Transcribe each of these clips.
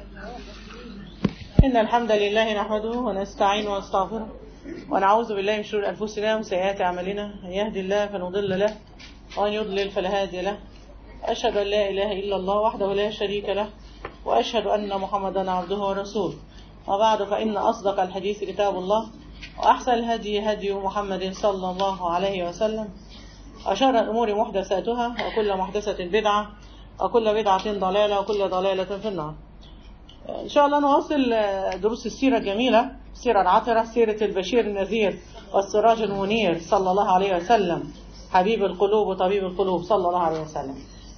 إن الحمد لله نحمده ونستعين ونستغفره ونعوذ بالله من شرور أنفسنا وسيئات أعمالنا من يهدي الله فنضل له ومن يضلل فلا هادي له أشهد أن لا إله إلا الله وحده لا شريك له وأشهد أن محمدا عبده ورسوله وبعد فإن أصدق الحديث كتاب الله وأحسن الهدي هدي محمد صلى الله عليه وسلم وشر الأمور محدثاتها وكل محدثة بدعة وكل بدعة ضلالة وكل ضلالة في النار إن شاء الله نواصل دروس السيرة الجميلة السيرة العطرة سيرة البشير النذير والسراج المنير صلى الله عليه وسلم حبيب القلوب وطبيب القلوب صلى الله عليه وسلم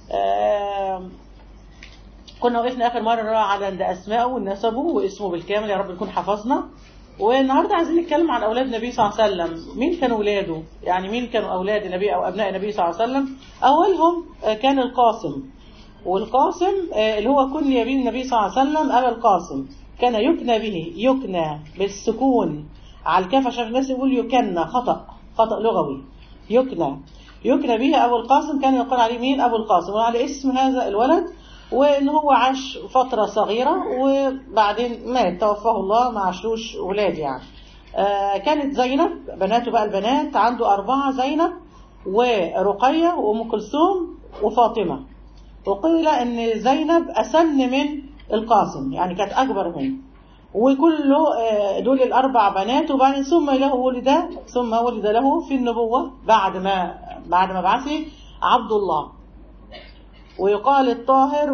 كنا وقفنا آخر مرة على عند أسمائه ونسبه واسمه بالكامل يا رب نكون حفظنا والنهاردة عايزين نتكلم عن أولاد النبي صلى الله عليه وسلم مين كانوا أولاده يعني مين كانوا أولاد النبي أو أبناء النبي صلى الله عليه وسلم أولهم كان القاسم والقاسم اللي هو كني به النبي صلى الله عليه وسلم أبا القاسم كان يكنى به يكنى بالسكون على الكاف عشان الناس يقول يكنى خطأ خطأ لغوي يكنى يكنى به أبو القاسم كان يقال عليه مين أبو القاسم وعلى اسم هذا الولد وإن هو عاش فترة صغيرة وبعدين مات توفاه الله ما عاشلوش أولاد يعني آه كانت زينب بناته بقى البنات عنده أربعة زينب ورقية وأم كلثوم وفاطمة وقيل ان زينب اسن من القاسم يعني كانت اكبر منه وكله دول الاربع بنات وبعدين ثم له ولد ثم ولد له في النبوه بعد ما بعد ما بعثه عبد الله ويقال الطاهر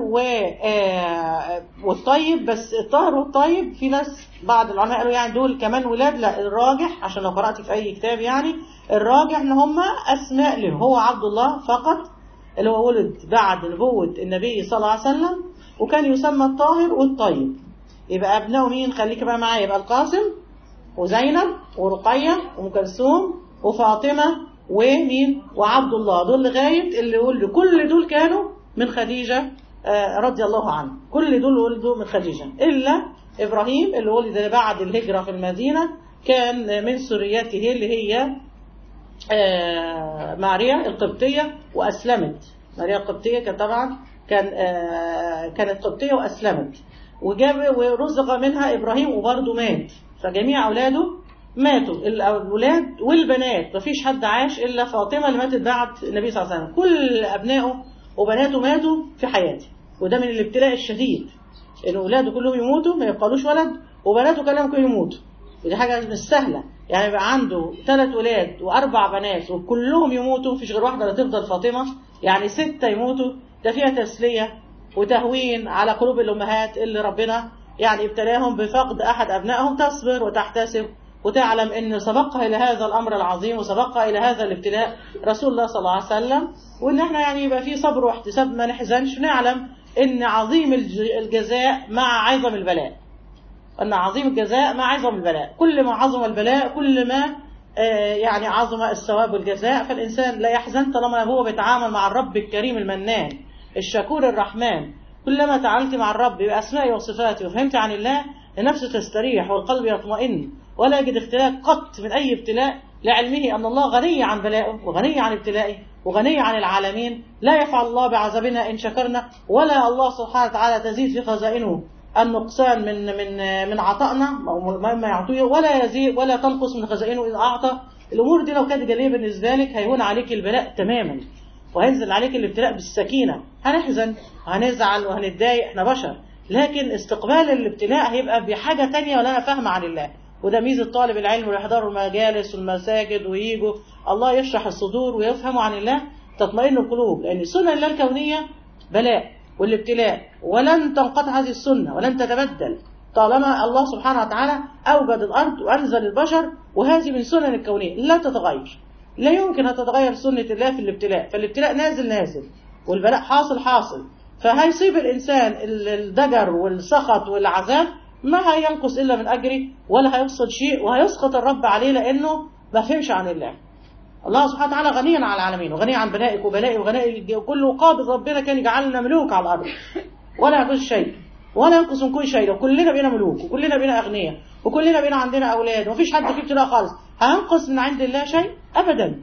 والطيب بس الطاهر والطيب في ناس بعض العلماء قالوا يعني دول كمان ولاد لا الراجح عشان لو قرات في اي كتاب يعني الراجح ان هم اسماء له هو عبد الله فقط اللي هو ولد بعد نبوة النبي صلى الله عليه وسلم وكان يسمى الطاهر والطيب يبقى أبنائه مين خليك بقى معايا يبقى القاسم وزينب ورقية وأم كلثوم وفاطمة ومين وعبد الله دول لغاية اللي ولدوا كل دول كانوا من خديجة رضي الله عنها كل دول ولدوا من خديجة إلا إبراهيم اللي ولد بعد الهجرة في المدينة كان من سريته اللي هي ماريا القبطية وأسلمت ماريا القبطية كان طبعا كان كانت قبطية وأسلمت وجاب ورزق منها إبراهيم وبرضه مات فجميع أولاده ماتوا الأولاد والبنات مفيش حد عاش إلا فاطمة اللي ماتت بعد النبي صلى الله عليه وسلم كل أبنائه وبناته ماتوا في حياته وده من الابتلاء الشديد إن أولاده كلهم يموتوا ما يبقالوش ولد وبناته كلهم كانوا يموتوا ودي حاجة مش سهلة يعني يبقى عنده ثلاث ولاد وأربع بنات وكلهم يموتوا مفيش غير واحدة اللي تفضل فاطمة يعني ستة يموتوا ده فيها تسلية وتهوين على قلوب الأمهات اللي ربنا يعني ابتلاهم بفقد أحد أبنائهم تصبر وتحتسب وتعلم أن سبقها إلى هذا الأمر العظيم وسبقها إلى هذا الابتلاء رسول الله صلى الله عليه وسلم وإن احنا يعني يبقى في صبر واحتساب ما نحزنش ونعلم أن عظيم الجزاء مع عظم البلاء أن عظيم الجزاء مع عظم البلاء كل ما عظم البلاء كل ما يعني عظم الثواب والجزاء فالإنسان لا يحزن طالما هو بيتعامل مع الرب الكريم المنان الشكور الرحمن كلما تعاملت مع الرب بأسمائه وصفاته وفهمت عن الله النفس تستريح والقلب يطمئن ولا يجد اختلاف قط من أي ابتلاء لعلمه أن الله غني عن بلائه وغني عن ابتلائه وغني عن العالمين لا يفعل الله بعذابنا إن شكرنا ولا الله سبحانه وتعالى تزيد في خزائنه النقصان من من من عطائنا او مما يعطيه ولا يزيد ولا تنقص من خزائنه اذا اعطى الامور دي لو كانت جليه بالنسبه لك هيهون عليك البلاء تماما وهينزل عليك الابتلاء بالسكينه هنحزن وهنزعل وهنتضايق احنا بشر لكن استقبال الابتلاء هيبقى بحاجه تانية ولا انا فاهمه عن الله وده ميزه طالب العلم ويحضروا المجالس والمساجد ويجوا الله يشرح الصدور ويفهموا عن الله تطمئن القلوب لان سنن الله الكونيه بلاء والابتلاء ولن تنقطع هذه السنة ولن تتبدل طالما الله سبحانه وتعالى أوجد الأرض وأنزل البشر وهذه من سنن الكونية لا تتغير لا يمكن أن تتغير سنة الله في الابتلاء فالابتلاء نازل نازل والبلاء حاصل حاصل فهيصيب الإنسان الضجر والسخط والعذاب ما هينقص إلا من أجره ولا هيفسد شيء وهيسقط الرب عليه لأنه ما فهمش عن الله الله سبحانه وتعالى غني عن العالمين وغني عن بنائك وبلائي وغنائي كله قابض ربنا كان يجعلنا ملوك على الأرض ولا يجوز شيء ولا ينقص من كل شيء وكلنا بقينا ملوك وكلنا بقينا أغنياء وكلنا بقينا عندنا أولاد ومفيش حد فيه ابتلاء خالص هينقص من عند الله شيء أبدا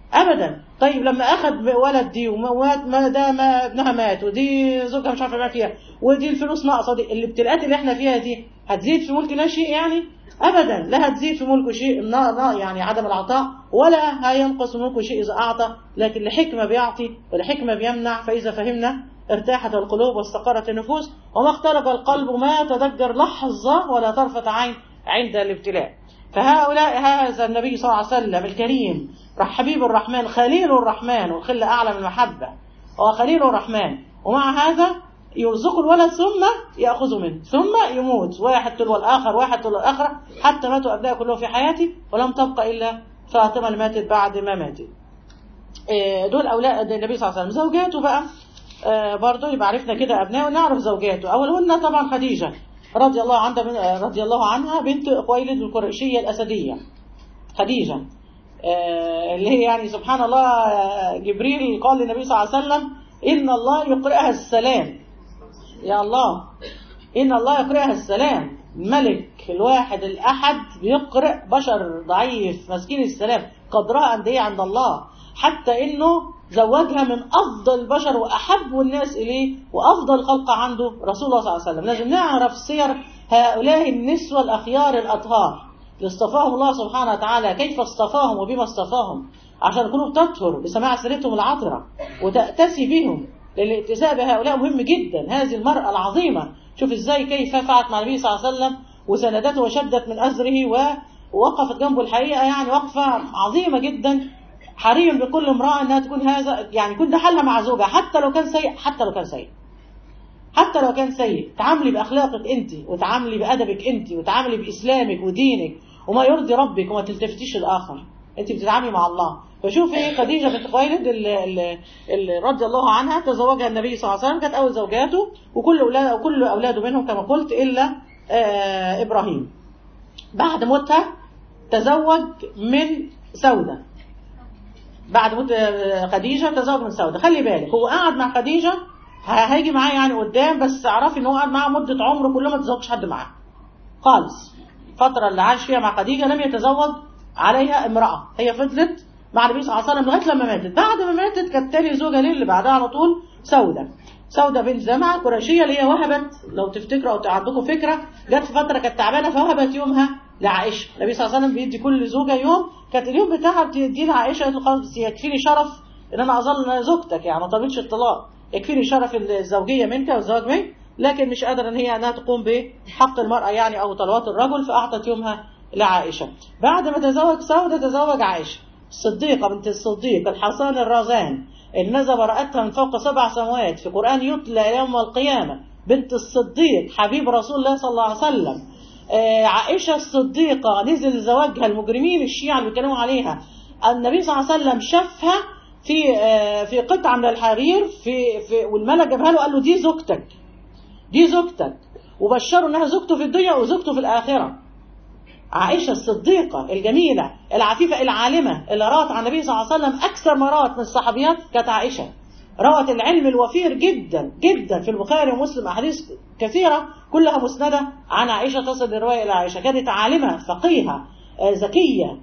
ابدا طيب لما اخذ ولد دي ومات ما ده ما ابنها مات ودي زوجها مش عارفه ما فيها ودي الفلوس ناقصه دي الابتلاءات اللي احنا فيها دي هتزيد في ملك لا شيء يعني ابدا لا هتزيد في ملكه شيء نا نا يعني عدم العطاء ولا هينقص من ملكه شيء اذا اعطى لكن لحكمه بيعطي ولحكمه بيمنع فاذا فهمنا ارتاحت القلوب واستقرت النفوس وما اختلف القلب ما تذكر لحظه ولا طرفه عين عند الابتلاء فهؤلاء هذا النبي صلى الله عليه وسلم الكريم حبيب الرحمن خليل الرحمن والخلة أعلى من المحبة هو خليل الرحمن ومع هذا يرزق الولد ثم يأخذ منه ثم يموت واحد تلو الآخر واحد تلو الآخر حتى ماتوا أبناء كلهم في حياتي ولم تبقى إلا فاطمة اللي ماتت بعد ما ماتت دول أولاد النبي صلى الله عليه وسلم زوجاته بقى برضه يبقى عرفنا كده أبناء ونعرف زوجاته أولهن طبعا خديجة رضي الله عنها رضي الله عنها بنت خويلد القريشية الأسدية خديجة اللي هي يعني سبحان الله جبريل قال للنبي صلى الله عليه وسلم إن الله يقرئها السلام يا الله إن الله يقرئها السلام الملك الواحد الأحد بيقرئ بشر ضعيف مسكين السلام قدرها قد إيه عند الله حتى إنه زوجها من أفضل البشر وأحب الناس إليه وأفضل خلق عنده رسول الله صلى الله عليه وسلم لازم نعرف سير هؤلاء النسوة الأخيار الأطهار اللي اصطفاهم الله سبحانه وتعالى كيف اصطفاهم وبما اصطفاهم عشان القلوب تطهر بسماع سيرتهم العطرة وتأتسي بهم للائتساء بهؤلاء مهم جدا هذه المرأة العظيمة شوف ازاي كيف فعلت مع النبي صلى الله عليه وسلم وسندته وشدت من أزره ووقفت جنبه الحقيقة يعني وقفة عظيمة جدا حري بكل امرأة انها تكون هذا يعني يكون ده حلها مع زوجها حتى لو كان سيء حتى لو كان سيء حتى لو كان سيء تعاملي بأخلاقك انت وتعاملي بأدبك انت وتعاملي بإسلامك ودينك وما يرضي ربك وما تلتفتيش الآخر انت بتتعاملي مع الله فشوف ايه خديجة بنت خويلد اللي, اللي, اللي رضي الله عنها تزوجها النبي صلى الله عليه وسلم كانت أول زوجاته وكل أولاده وكل أولاده منهم كما قلت إلا آه إبراهيم بعد موتها تزوج من سودة بعد موت خديجة تزوج من سودة خلي بالك هو قعد مع خديجة هيجي معاه يعني قدام بس اعرفي ان هو قعد معاها مدة عمره كله ما تزوجش حد معاه خالص الفترة اللي عاش فيها مع خديجة لم يتزوج عليها امرأة هي فضلت مع النبي صلى الله عليه وسلم لغاية لما ماتت بعد ما ماتت كانت تاني زوجة ليه اللي بعدها على طول سودة سودة بنت زمعة قرشية اللي هي وهبت لو تفتكروا او عندكم فكرة جت في فترة كانت تعبانة فوهبت يومها لعائشة النبي صلى الله عليه وسلم بيدي كل زوجة يوم كانت اليوم بتاعها بتدي لعائشة قالت له خلاص يكفيني شرف ان انا اظل زوجتك يعني ما طلبتش الطلاق يكفيني شرف الزوجية منك والزواج منك لكن مش قادرة ان هي انها تقوم بحق المرأة يعني او طلبات الرجل فاعطت يومها لعائشة بعد ما تزوج سودة تزوج عائشة الصديقة بنت الصديق الحصان الرزان اللي نزل براءتها من فوق سبع سماوات في قرآن يتلى يوم القيامة بنت الصديق حبيب رسول الله صلى الله عليه وسلم آه عائشة الصديقة نزل زواجها المجرمين الشيعة اللي بيتكلموا عليها النبي صلى الله عليه وسلم شافها في آه في قطعة من الحرير في في والملك جابها له قال له دي زوجتك دي زوجتك وبشروا انها زوجته في الدنيا وزوجته في الآخرة عائشة الصديقة الجميلة العفيفة العالمة اللي روت عن النبي صلى الله عليه وسلم أكثر مرات من الصحابيات كانت عائشة روت العلم الوفير جدا جدا في البخاري ومسلم أحاديث كثيرة كلها مسندة عن عائشة تصل الرواية إلى عائشة كانت عالمة فقيهة ذكية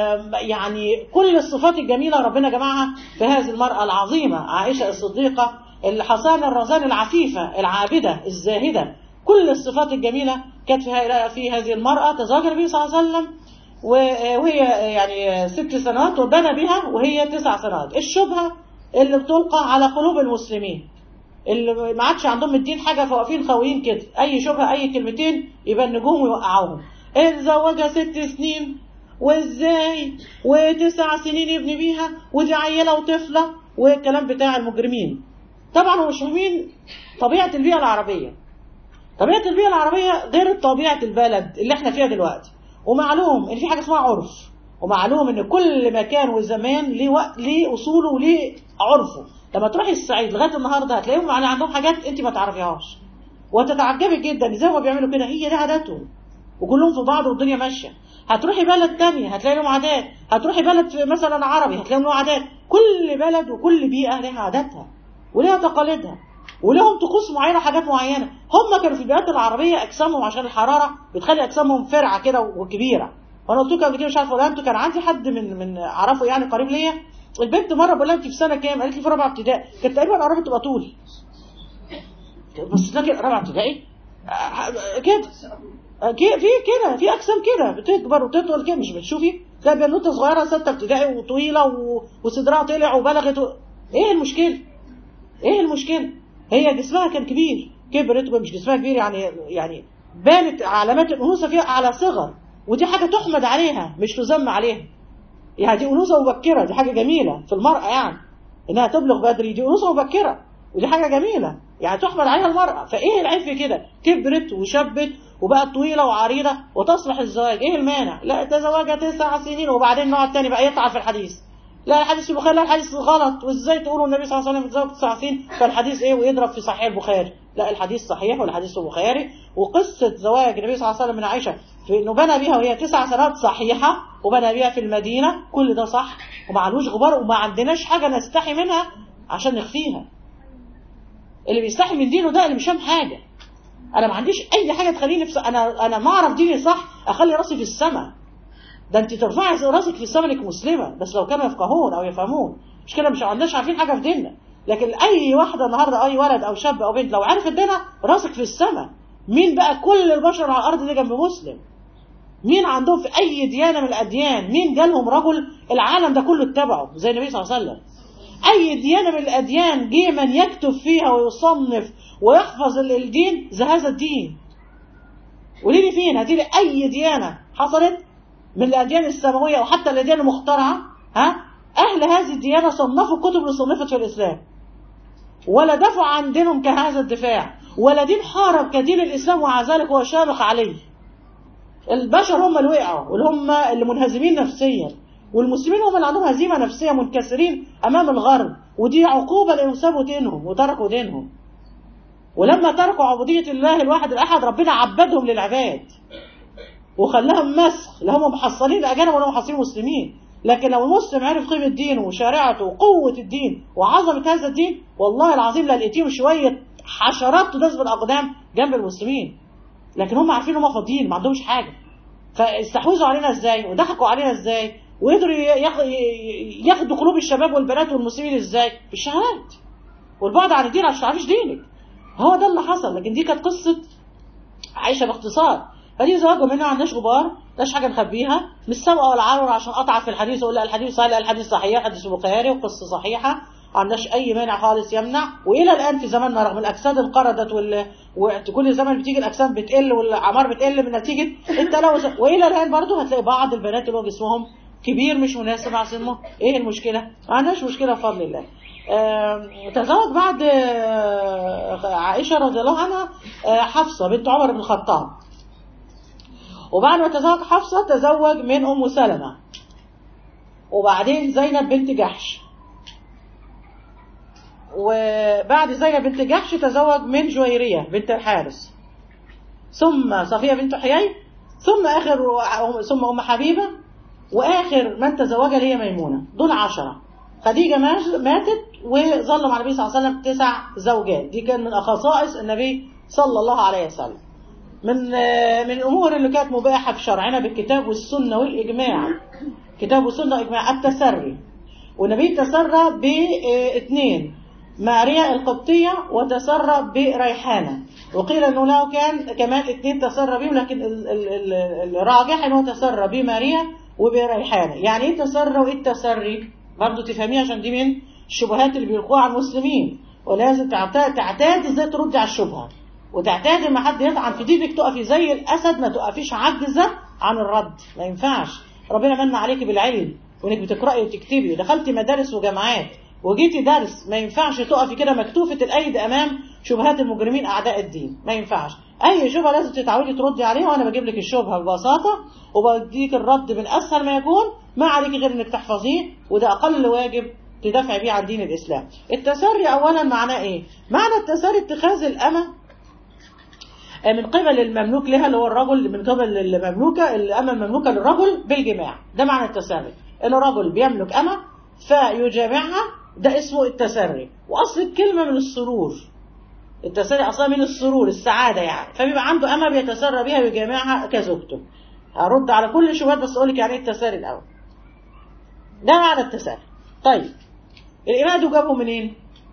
يعني كل الصفات الجميلة ربنا جمعها في هذه المرأة العظيمة عائشة الصديقة الحصان الرزان العفيفة العابدة الزاهدة كل الصفات الجميلة كانت في في هذه المرأة تزوج النبي صلى الله عليه وسلم وهي يعني ست سنوات وبنى بها وهي تسع سنوات الشبهة اللي بتلقى على قلوب المسلمين اللي ما عادش عندهم الدين حاجة فواقفين خويين كده أي شبهة أي كلمتين يبنجوهم ويوقعوهم اتزوجها ست سنين وازاي وتسع سنين يبني بيها ودي عيلة وطفلة والكلام بتاع المجرمين طبعا هم مش فاهمين طبيعة البيئة العربية طبيعة البيئة العربية غير طبيعة البلد اللي احنا فيها دلوقتي ومعلوم ان في حاجة اسمها عرف ومعلوم ان كل مكان وزمان ليه وقت ليه اصوله وليه عرفه لما تروحي الصعيد لغايه النهارده هتلاقيهم عندهم حاجات انت ما تعرفيهاش وتتعجبي جدا ازاي هما بيعملوا كده هي دي عاداتهم وكلهم في بعض والدنيا ماشيه هتروحي بلد تانية هتلاقي لهم عادات هتروحي بلد مثلا عربي هتلاقي لهم عادات كل بلد وكل بيئه لها عاداتها ولها تقاليدها ولهم طقوس معينه وحاجات معينه هم كانوا في البيئات العربيه اجسامهم عشان الحراره بتخلي اجسامهم فرعه كده وكبيره وانا قلت لكم قبل كده مش عارفه ولا انتوا كان عندي حد من من اعرفه يعني قريب ليا البنت مره بقول لها انت في سنه كام قالت لي في رابعه ابتدائي كانت تقريبا قربت تبقى طول بس ده كده رابعه ابتدائي آه، كده آه، كي- في كده في اجسام كده بتكبر وتطول كده مش بتشوفي تلاقي بنوته صغيره سته ابتدائي وطويله و... وصدرها طلع وبلغت و... ايه المشكله؟ ايه المشكله؟ هي جسمها كان كبير كبرت مش جسمها كبير يعني يعني بانت علامات الانوثه فيها على صغر ودي حاجه تحمد عليها مش تذم عليها يعني دي انوثه مبكره دي حاجه جميله في المراه يعني انها تبلغ بدري دي انوثه مبكره ودي حاجه جميله يعني تحمد عليها المراه فايه العيب في كده كبرت وشبت وبقت طويله وعريضه وتصلح الزواج ايه المانع لا تزوجها تسع سنين وبعدين نوع التاني بقى يطعن في الحديث لا الحديث في البخاري لا الحديث غلط وازاي تقولوا النبي صلى الله عليه وسلم تزوج تسع سنين فالحديث ايه ويضرب في صحيح البخاري لا الحديث صحيح والحديث في البخاري وقصه زواج النبي صلى الله عليه وسلم من عائشه في انه بنى بيها وهي تسع سنوات صحيحه وبنى بيها في المدينه كل ده صح ومعلوش غبار وما عندناش حاجه نستحي منها عشان نخفيها اللي بيستحي من دينه ده اللي مش فاهم حاجه انا ما عنديش اي حاجه تخليني في س... انا انا ما اعرف ديني صح اخلي راسي في السماء ده انت ترفعي راسك في السماء انك مسلمه بس لو كانوا يفقهون او يفهمون مش كده مش عندناش عارفين حاجه في ديننا لكن اي واحده النهارده اي ولد او شاب او بنت لو عرفت دينها راسك في السماء مين بقى كل البشر على الارض دي جنب مسلم مين عندهم في اي ديانه من الاديان مين جالهم رجل العالم ده كله اتبعه زي النبي صلى الله عليه وسلم اي ديانه من الاديان جه من يكتب فيها ويصنف ويحفظ ال- الدين زي هذا الدين قولي لي فين هاتي لي اي ديانه حصلت من الاديان السماويه وحتى الاديان المخترعه ها اهل هذه الديانه صنفوا الكتب اللي صنفت في الاسلام ولا دفعوا عن دينهم كهذا الدفاع ولا دين حارب كدين الاسلام ومع ذلك هو شامخ عليه البشر هم اللي وقعوا واللي هم اللي منهزمين نفسيا والمسلمين هم اللي عندهم هزيمه نفسيه منكسرين امام الغرب ودي عقوبه لانهم سابوا دينهم وتركوا دينهم ولما تركوا عبوديه الله الواحد الاحد ربنا عبدهم للعباد وخلاهم مسخ لا هم محصلين اجانب ولا هم محصلين مسلمين لكن لو المسلم عرف قيمه دينه وشريعته وقوه الدين وعظمه هذا الدين والله العظيم لا لقيتيهم شويه حشرات تداس بالاقدام جنب المسلمين لكن هم عارفين هم فاضيين ما عندهمش حاجه فاستحوذوا علينا ازاي وضحكوا علينا ازاي وقدروا ياخ- ياخدوا قلوب الشباب والبنات والمسلمين ازاي بالشهادات والبعد عن الدين عشان تعرفيش دينك هو ده اللي حصل لكن دي كانت قصه عايشه باختصار فدي زواج منها ما عندناش غبار مش حاجه نخبيها مش سابقه ولا عرور عشان اقطع في الحديث واقول لا الحديث صحيح لا الحديث صحيح حديث البخاري وقصه صحيحه ما عندناش اي مانع خالص يمنع والى الان في زماننا رغم الاجساد انقرضت وال... وكل زمن بتيجي الاجسام بتقل والاعمار بتقل من نتيجه التلوث والى الان برضه هتلاقي بعض البنات اللي هو جسمهم كبير مش مناسب مع سنه ايه المشكله؟ ما عندناش مشكله بفضل الله. آم، تزوج بعد آه، عائشه رضي الله عنها آه، حفصه بنت عمر بن الخطاب. وبعد ما تزوج حفصه تزوج من ام سلمه. وبعدين زينب بنت جحش. وبعد زينب بنت جحش تزوج من جويريه بنت الحارث. ثم صفيه بنت حيي ثم اخر ثم ام حبيبه واخر من تزوجها اللي هي ميمونه دول عشرة خديجه ماش- ماتت وظل مع النبي صلى الله عليه وسلم تسع زوجات دي كان من خصائص النبي صلى الله عليه وسلم من آه، من الامور اللي كانت مباحه في شرعنا بالكتاب والسنه والاجماع كتاب والسنه واجماع التسري والنبي تسرى باثنين ماريا القبطية وتسرى بريحانة وقيل انه له كان كمان اثنين تسرى بهم لكن ال- ال- ال- الراجح انه تسرى بماريا وبريحانة يعني ايه تسرى وايه التسري برضه تفهميها عشان دي من الشبهات اللي بيلقوها على المسلمين ولازم تعتاد تعتاد ازاي تردي على الشبهه وتعتاد لما حد يطعن في دينك تقفي زي الاسد ما تقفيش عاجزه عن الرد ما ينفعش ربنا من عليكي بالعلم وانك بتقراي وتكتبي ودخلتي مدارس وجامعات وجيتي درس ما ينفعش تقفي كده مكتوفه الايد امام شبهات المجرمين اعداء الدين ما ينفعش اي شبهه لازم تتعودي تردي عليها وانا بجيب لك الشبهه ببساطه وبديك الرد من اسهل ما يكون ما عليك غير انك تحفظيه وده اقل واجب تدافع بيه عن دين الاسلام التسري اولا معناه ايه معنى التسري اتخاذ الامه من قبل المملوك لها اللي هو الرجل من قبل المملوكه الامه المملوكه للرجل بالجماع ده معنى التسري ان الرجل بيملك امه فيجامعها ده اسمه التسري واصل الكلمه من السرور التسري اصلا من السرور السعاده يعني فبيبقى عنده امه بيتسرى بيها ويجامعها كزوجته هرد على كل الشبهات بس اقول لك يعني ايه التسري الاول ده معنى التسري طيب الإماء دول جابوا منين؟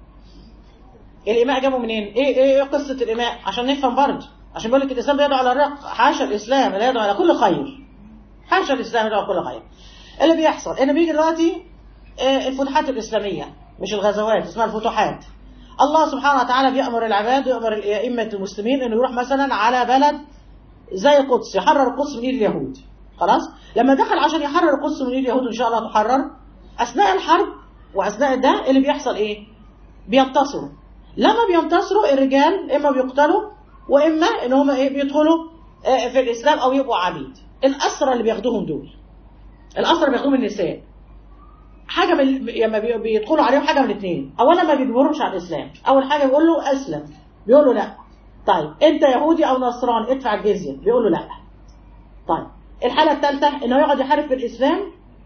الإماء جابوا منين؟ إيه إيه قصة الإماء؟ عشان نفهم برضه عشان بيقول لك الإسلام بيدعو على الرق حاشا الإسلام لا يدعو على كل خير حاشا الإسلام يدعو على كل خير اللي بيحصل إن بيجي دلوقتي الفتوحات الإسلامية مش الغزوات اسمها الفتوحات الله سبحانه وتعالى بيأمر العباد ويأمر أئمة المسلمين إنه يروح مثلا على بلد زي القدس يحرر القدس من ايد اليهود خلاص لما دخل عشان يحرر القدس من ايد اليهود وان شاء الله تحرر اثناء الحرب واثناء ده اللي بيحصل ايه بينتصروا لما بينتصروا الرجال اما بيقتلوا واما ان هم ايه بيدخلوا في الاسلام او يبقوا عبيد الاسرى اللي بياخدوهم دول الاسرى بياخدوهم النساء حاجه من لما بيدخلوا عليهم حاجه من الاثنين اولا ما بيجبرهمش على الاسلام اول حاجه بيقول له اسلم بيقول له لا طيب انت يهودي او نصراني ادفع الجزيه بيقول له لا طيب الحاله الثالثه انه يقعد يحارب في الاسلام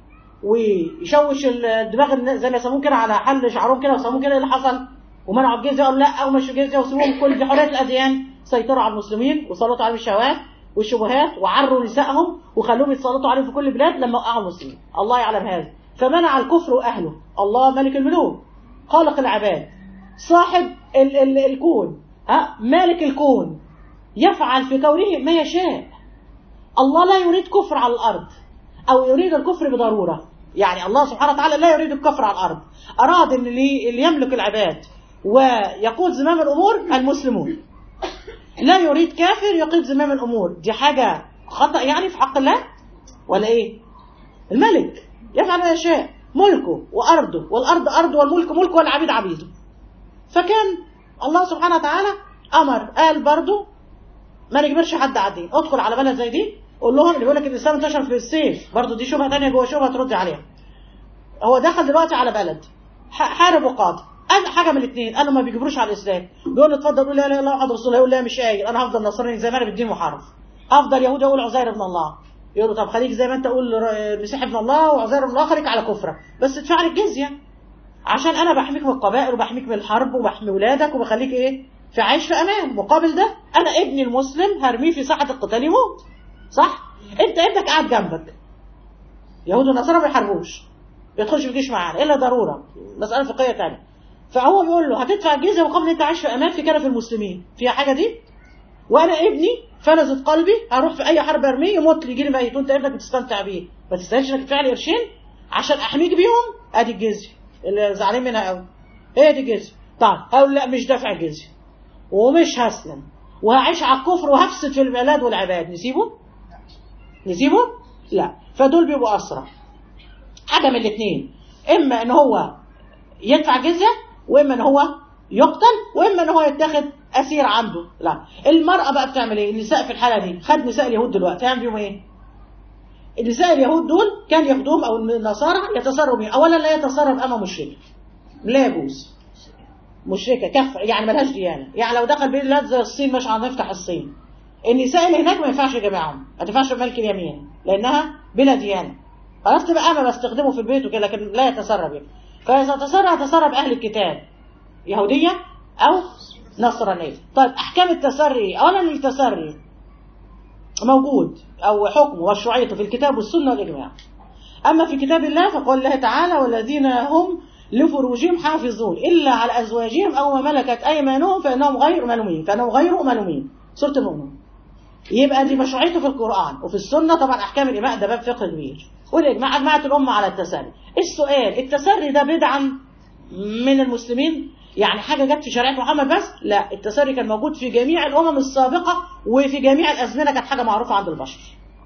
ويشوش الدماغ زي ما يسموه كده على حل شعرهم كده ويسموه كده اللي حصل ومنعوا الجزيه قالوا لا ومشوا الجزيه وسيبوهم كل دي حريه الاديان سيطروا على المسلمين وسلطوا عليهم الشهوات والشبهات وعروا نسائهم وخلوهم يتسلطوا عليهم في كل البلاد لما وقعوا المسلمين الله يعلم هذا فمنع الكفر واهله الله ملك الملوك خالق العباد صاحب ال ال الكون ها مالك الكون يفعل في كونه ما يشاء الله لا يريد كفر على الأرض أو يريد الكفر بضرورة يعني الله سبحانه وتعالى لا يريد الكفر على الأرض أراد أن اللي يملك العباد ويقود زمام الأمور المسلمون لا يريد كافر يقود زمام الأمور دي حاجة خطأ يعني في حق الله ولا إيه الملك يفعل ما يشاء ملكه وأرضه والأرض أرض والملك ملك والعبيد عبيده فكان الله سبحانه وتعالى امر قال برضو ما نجبرش حد على الدين ادخل على بلد زي دي قول لهم اللي بيقول لك الاسلام انتشر في السيف برضو دي شبهه ثانيه جوه شبهه ترد عليها هو دخل دلوقتي على بلد حارب وقاتل قال حاجه من الاثنين قالوا ما بيجبروش على الاسلام بيقول له اتفضل قول لا اله الا الله محمد رسول الله يقول لا مش قايل انا هفضل نصراني زي ما انا بالدين محرف افضل يهودي اقول عزير ابن الله يقول له طب خليك زي ما انت قول المسيح ابن الله وعزير ابن الله خليك على كفرك بس ادفع لي الجزيه عشان انا بحميك من القبائل وبحميك من الحرب وبحمي ولادك وبخليك ايه في عيش في امان مقابل ده انا ابني المسلم هرميه في ساحه القتال يموت صح انت ابنك قاعد جنبك يهود ونصارى ما بيحاربوش بيدخلش في الجيش معانا الا ضروره مساله فقهيه ثانيه فهو بيقول له هتدفع الجزيه مقابل ان انت عايش في امان في كنف المسلمين فيها حاجه دي وانا ابني فلذت قلبي هروح في اي حرب ارميه يموت يجي لي ميت وانت ابنك بتستمتع بيه ما تستاهلش انك تدفع لي قرشين عشان احميك بيهم ادي الجزيه اللي زعلانين منها قوي هي دي الجزيه طيب هقول لا مش دافع الجزيه ومش هسلم وهعيش على الكفر وهفسد في البلاد والعباد نسيبه نسيبه لا فدول بيبقوا اسرى حاجه من الاثنين اما ان هو يدفع جزيه واما ان هو يقتل واما ان هو يتاخد اسير عنده لا المراه بقى بتعمل ايه النساء في الحاله دي خد نساء اليهود دلوقتي هيعمل بيهم ايه النساء اليهود دول كان ياخدوهم او النصارى يتسروا بهم اولا لا يتسرب اما مشركه لا يجوز مشركه كفر يعني ملهاش ديانه يعني لو دخل بلاد زي الصين مش هنفتح الصين النساء اللي هناك ما ينفعش يجمعهم ما تنفعش ملك اليمين لانها بلا ديانه خلاص تبقى انا بستخدمه في البيت وكده لكن لا يتسرب يعني. فاذا تسرب تسرب اهل الكتاب يهوديه او نصرانيه طيب احكام التسري اولا التسري موجود او حكمه وشرعيته في الكتاب والسنه والاجماع اما في كتاب الله فقال الله تعالى والذين هم لفروجهم حافظون الا على ازواجهم او ما ملكت ايمانهم فانهم غير ملومين فانهم غير ملومين سوره المؤمنون يبقى دي مشروعيته في القران وفي السنه طبعا احكام الاماء ده باب فقه كبير والاجماع اجمعت الامه على التسري السؤال التسري ده بدعا من المسلمين يعني حاجه جت في شريعه محمد بس لا التسري كان موجود في جميع الامم السابقه وفي جميع الازمنه كانت حاجه معروفه عند البشر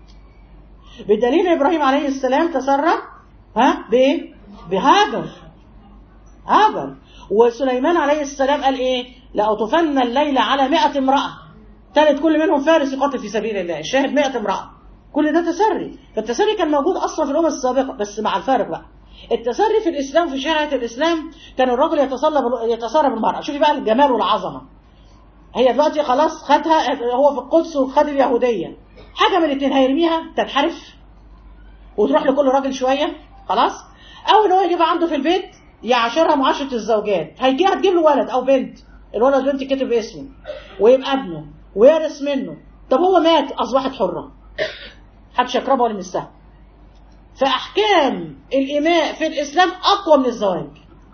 بالدليل ابراهيم عليه السلام تسرى ها بايه بهاجر هاجر وسليمان عليه السلام قال ايه لاطوفن الليل على مئة امراه تلت كل منهم فارس يقاتل في سبيل الله الشاهد مئة امراه كل ده تسري فالتسري كان موجود اصلا في الامم السابقه بس مع الفارق بقى التسري في الاسلام في شريعه الاسلام كان الرجل يتصلب يتسرى بالمراه شوفي بقى الجمال والعظمه هي دلوقتي خلاص خدها هو في القدس وخد اليهوديه حاجه من الاثنين هيرميها تنحرف وتروح لكل راجل شويه خلاص او ان هو يجيبها عنده في البيت يعاشرها معاشره الزوجات هيجيها تجيب له ولد او بنت الولد بنت كتب اسمه ويبقى ابنه ويرث منه طب هو مات اصبحت حره محدش يقربها ولا يمسها فاحكام الاماء في الاسلام اقوى من الزواج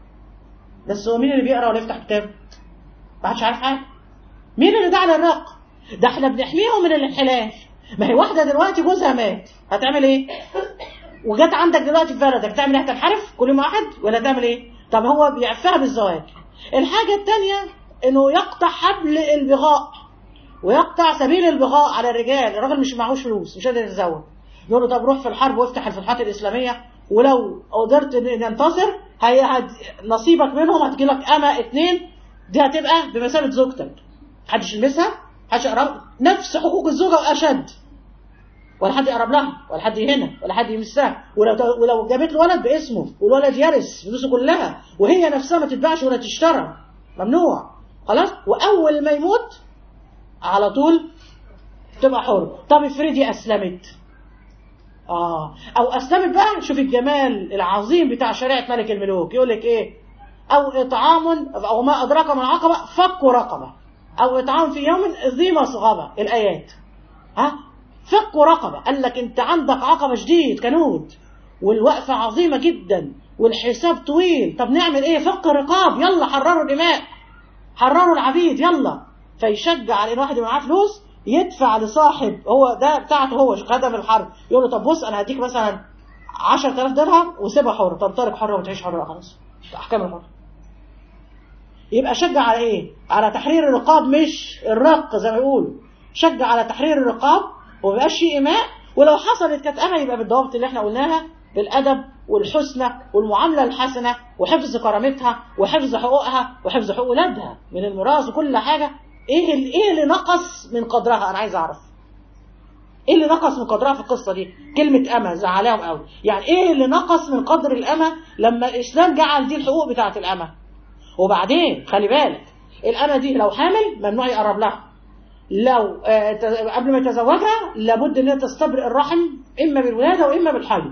بس هو مين اللي بيقرا ولا يفتح كتاب ما حدش عارف حاجه مين اللي دعا للرق ده احنا بنحميهم من الانحلال ما هي واحده دلوقتي جوزها مات هتعمل ايه وجت عندك دلوقتي في بلدك تعمل ايه هتنحرف كل يوم واحد ولا تعمل ايه طب هو بيعفها بالزواج الحاجه الثانيه انه يقطع حبل البغاء ويقطع سبيل البغاء على الرجال الراجل مش معهوش فلوس مش قادر يتزوج يقول له طب روح في الحرب وافتح الفتوحات الاسلاميه ولو قدرت ننتصر هي هد... نصيبك منهم هتجي لك اما اتنين دي هتبقى بمثابه زوجتك محدش يلمسها محدش يقرب نفس حقوق الزوجه واشد ولا حد يقرب لها ولا حد يهنا ولا حد يمسها ولو ولو جابت له ولد باسمه والولد يرث فلوسه كلها وهي نفسها ما تتباعش ولا تشترى ممنوع خلاص واول ما يموت على طول تبقى حر طب افرضي اسلمت اه او اسلمت بقى شوف الجمال العظيم بتاع شريعه ملك الملوك يقول لك ايه او اطعام او ما ادراك من العقبه فك رقبه او اطعام في يوم ذي مسغبه الايات ها فك رقبه قال لك انت عندك عقبه شديد كنود والوقفه عظيمه جدا والحساب طويل طب نعمل ايه فك الرقاب يلا حرروا الاماء حرروا العبيد يلا فيشجع على ان واحد يبقى معاه فلوس يدفع لصاحب هو ده بتاعته هو خدم الحرب يقول له طب بص انا هديك مثلا 10000 درهم وسيبها حر تنطلق حره وتعيش حره خلاص احكام الحر يبقى شجع على ايه على تحرير الرقاب مش الرق زي ما يقولوا شجع على تحرير الرقاب وما يبقاش فيه اماء ولو حصلت كانت امه يبقى بالضوابط اللي احنا قلناها بالادب والحسنى والمعامله الحسنه وحفظ كرامتها وحفظ حقوقها وحفظ حقوق ولادها من الميراث وكل حاجه ايه اللي ايه اللي نقص من قدرها انا عايز اعرف ايه اللي نقص من قدرها في القصه دي كلمه اما زعلاهم قوي يعني ايه اللي نقص من قدر الامه لما الاسلام جعل دي الحقوق بتاعه الامه وبعدين خلي بالك الامه دي لو حامل ممنوع يقرب لها لو آه قبل ما يتزوجها لابد ان هي تستبرئ الرحم اما بالولاده واما بالحيض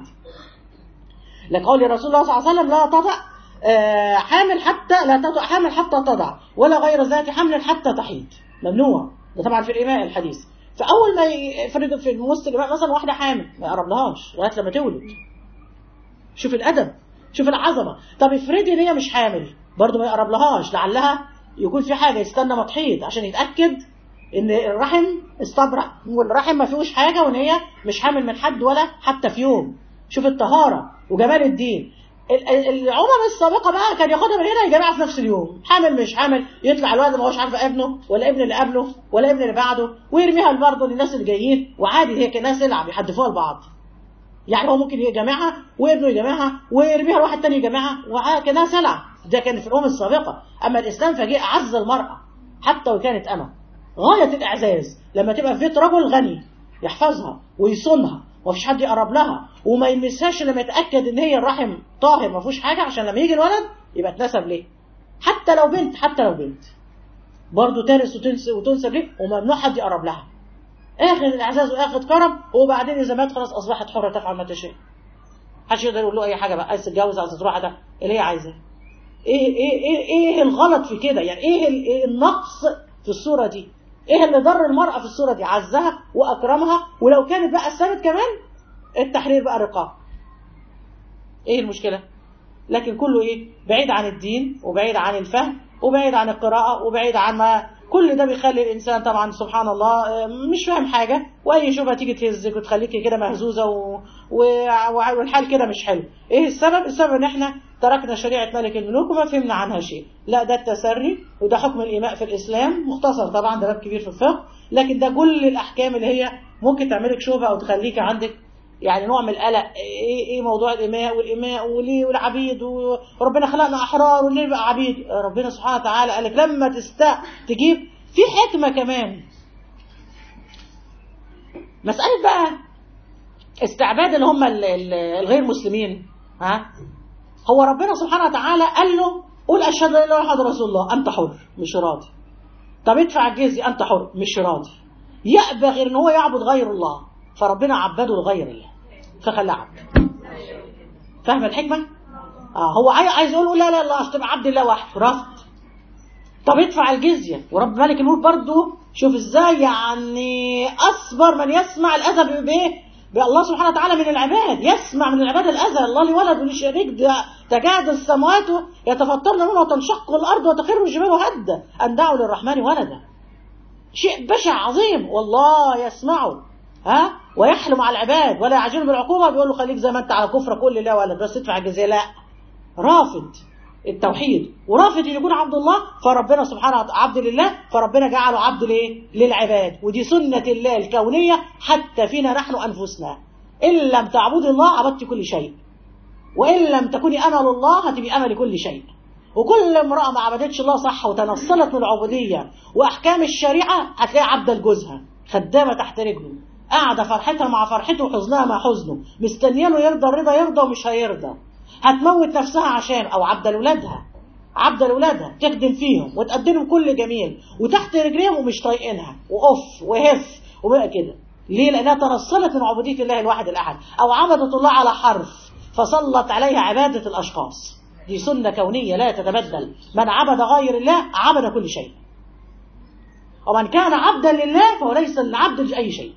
لقول رسول الله صلى الله عليه وسلم لا تضع آه حامل حتى لا تضع حامل حتى تضع ولا غير ذات حمل حتى تحيض ممنوع ده طبعا في الإماء الحديث فأول ما يفرض في وسط الإماء مثلا واحدة حامل ما يقربلهاش لغاية لما تولد شوف الأدب شوف العظمة طب افرضي ان هي مش حامل برضه ما يقربلهاش لعلها يكون في حاجة يستنى ما تحيض عشان يتأكد ان الرحم استبرأ والرحم ما فيهوش حاجة وان هي مش حامل من حد ولا حتى في يوم شوف الطهارة وجمال الدين العمم السابقة بقى كان ياخدها من هنا يجمعها في نفس اليوم حامل مش حامل يطلع الولد ما هوش عارف ابنه ولا ابن اللي قبله ولا ابن اللي بعده ويرميها برضه للناس اللي جايين وعادي هي كناس تلعب يحدفوها لبعض يعني هو ممكن يجمعها وابنه يجمعها ويرميها لواحد تاني يجمعها وكانها سلعة ده كان في الأمم السابقة أما الإسلام فجاء أعز المرأة حتى وكانت أمة غاية الإعزاز لما تبقى في بيت رجل غني يحفظها ويصونها ومفيش حد يقرب لها وما يلمسهاش لما يتاكد ان هي الرحم طاهر ما فيهوش حاجه عشان لما يجي الولد يبقى اتنسب ليه حتى لو بنت حتى لو بنت برضه ترث وتنسب ليه وممنوع حد يقرب لها اخر الاعزاز واخر كرم وبعدين اذا مات خلاص اصبحت حره تفعل ما تشاء محدش يقدر يقول له اي حاجه بقى عايز تتجوز عايز تروح ده اللي هي عايزاه ايه ايه ايه ايه الغلط في كده يعني ايه, إيه النقص في الصوره دي ايه اللي ضر المرأة في الصورة دي عزها واكرمها ولو كانت بقى السبت كمان التحرير بقى الرقاب ايه المشكلة لكن كله ايه بعيد عن الدين وبعيد عن الفهم وبعيد عن القراءة وبعيد عن ما كل ده بيخلي الانسان طبعا سبحان الله مش فاهم حاجة واي شبهة تيجي تهزك وتخليك كده مهزوزة و... و... والحال كده مش حلو ايه السبب السبب ان احنا تركنا شريعة ملك الملوك وما فهمنا عنها شيء لا ده التسري وده حكم الإيماء في الإسلام مختصر طبعا ده باب كبير في الفقه لكن ده كل الأحكام اللي هي ممكن تعملك شبهة أو تخليك عندك يعني نوع من القلق ايه ايه موضوع الإيماء والإيماء وليه والعبيد وربنا خلقنا أحرار وليه نبقى عبيد ربنا سبحانه وتعالى قال لك لما تست تجيب في حكمة كمان مسألة بقى استعباد اللي هم الغير مسلمين ها هو ربنا سبحانه وتعالى قال له قول اشهد ان لا اله الا الله رسول الله انت حر مش راضي طب ادفع الجزيه انت حر مش راضي يأبى غير ان هو يعبد غير الله فربنا عبده لغير الله فخلاه عبد فاهم الحكمه اه هو عايز يقول لا لا لا عشان تبقى عبد الله وحده رفض طب ادفع الجزيه ورب ملك الملك برضه شوف ازاي يعني اصبر من يسمع الاذى بايه الله سبحانه وتعالى من العباد يسمع من العباد الأذى الله لي ولد ولي شريك تجاهد السماوات يتفطرن منه وتنشق الأرض وتخر الجبال هدا أن دعوا للرحمن ولدا شيء بشع عظيم والله يسمعه ها ويحلم على العباد ولا يعجل بالعقوبة بيقول له خليك زي ما انت على كفر كل لا ولد بس ادفع الجزية لا رافض التوحيد ورافض ان يكون عبد الله فربنا سبحانه وتعالى عبد لله فربنا جعله عبد ليه للعباد ودي سنة الله الكونية حتى فينا نحن أنفسنا إن لم تعبد الله عبدت كل شيء وإن لم تكوني أمل الله هتبقي أمل كل شيء وكل امرأة ما عبدتش الله صح وتنصلت من العبودية وأحكام الشريعة هتلاقي عبدة لجوزها خدامة تحت رجله قاعدة فرحتها مع فرحته وحزنها مع حزنه مستنية له يرضى الرضا يرضى ومش هيرضى هتموت نفسها عشان او عبد لولادها عبد لولادها تخدم فيهم وتقدم كل جميل وتحت رجليهم ومش طايقينها واوف وهف وبقى كده ليه لانها تنصلت من عبوديه الله الواحد الاحد او عبدت الله على حرف فسلط عليها عباده الاشخاص دي سنه كونيه لا تتبدل من عبد غير الله عبد كل شيء ومن كان عبدا لله فهو ليس العبد لاي شيء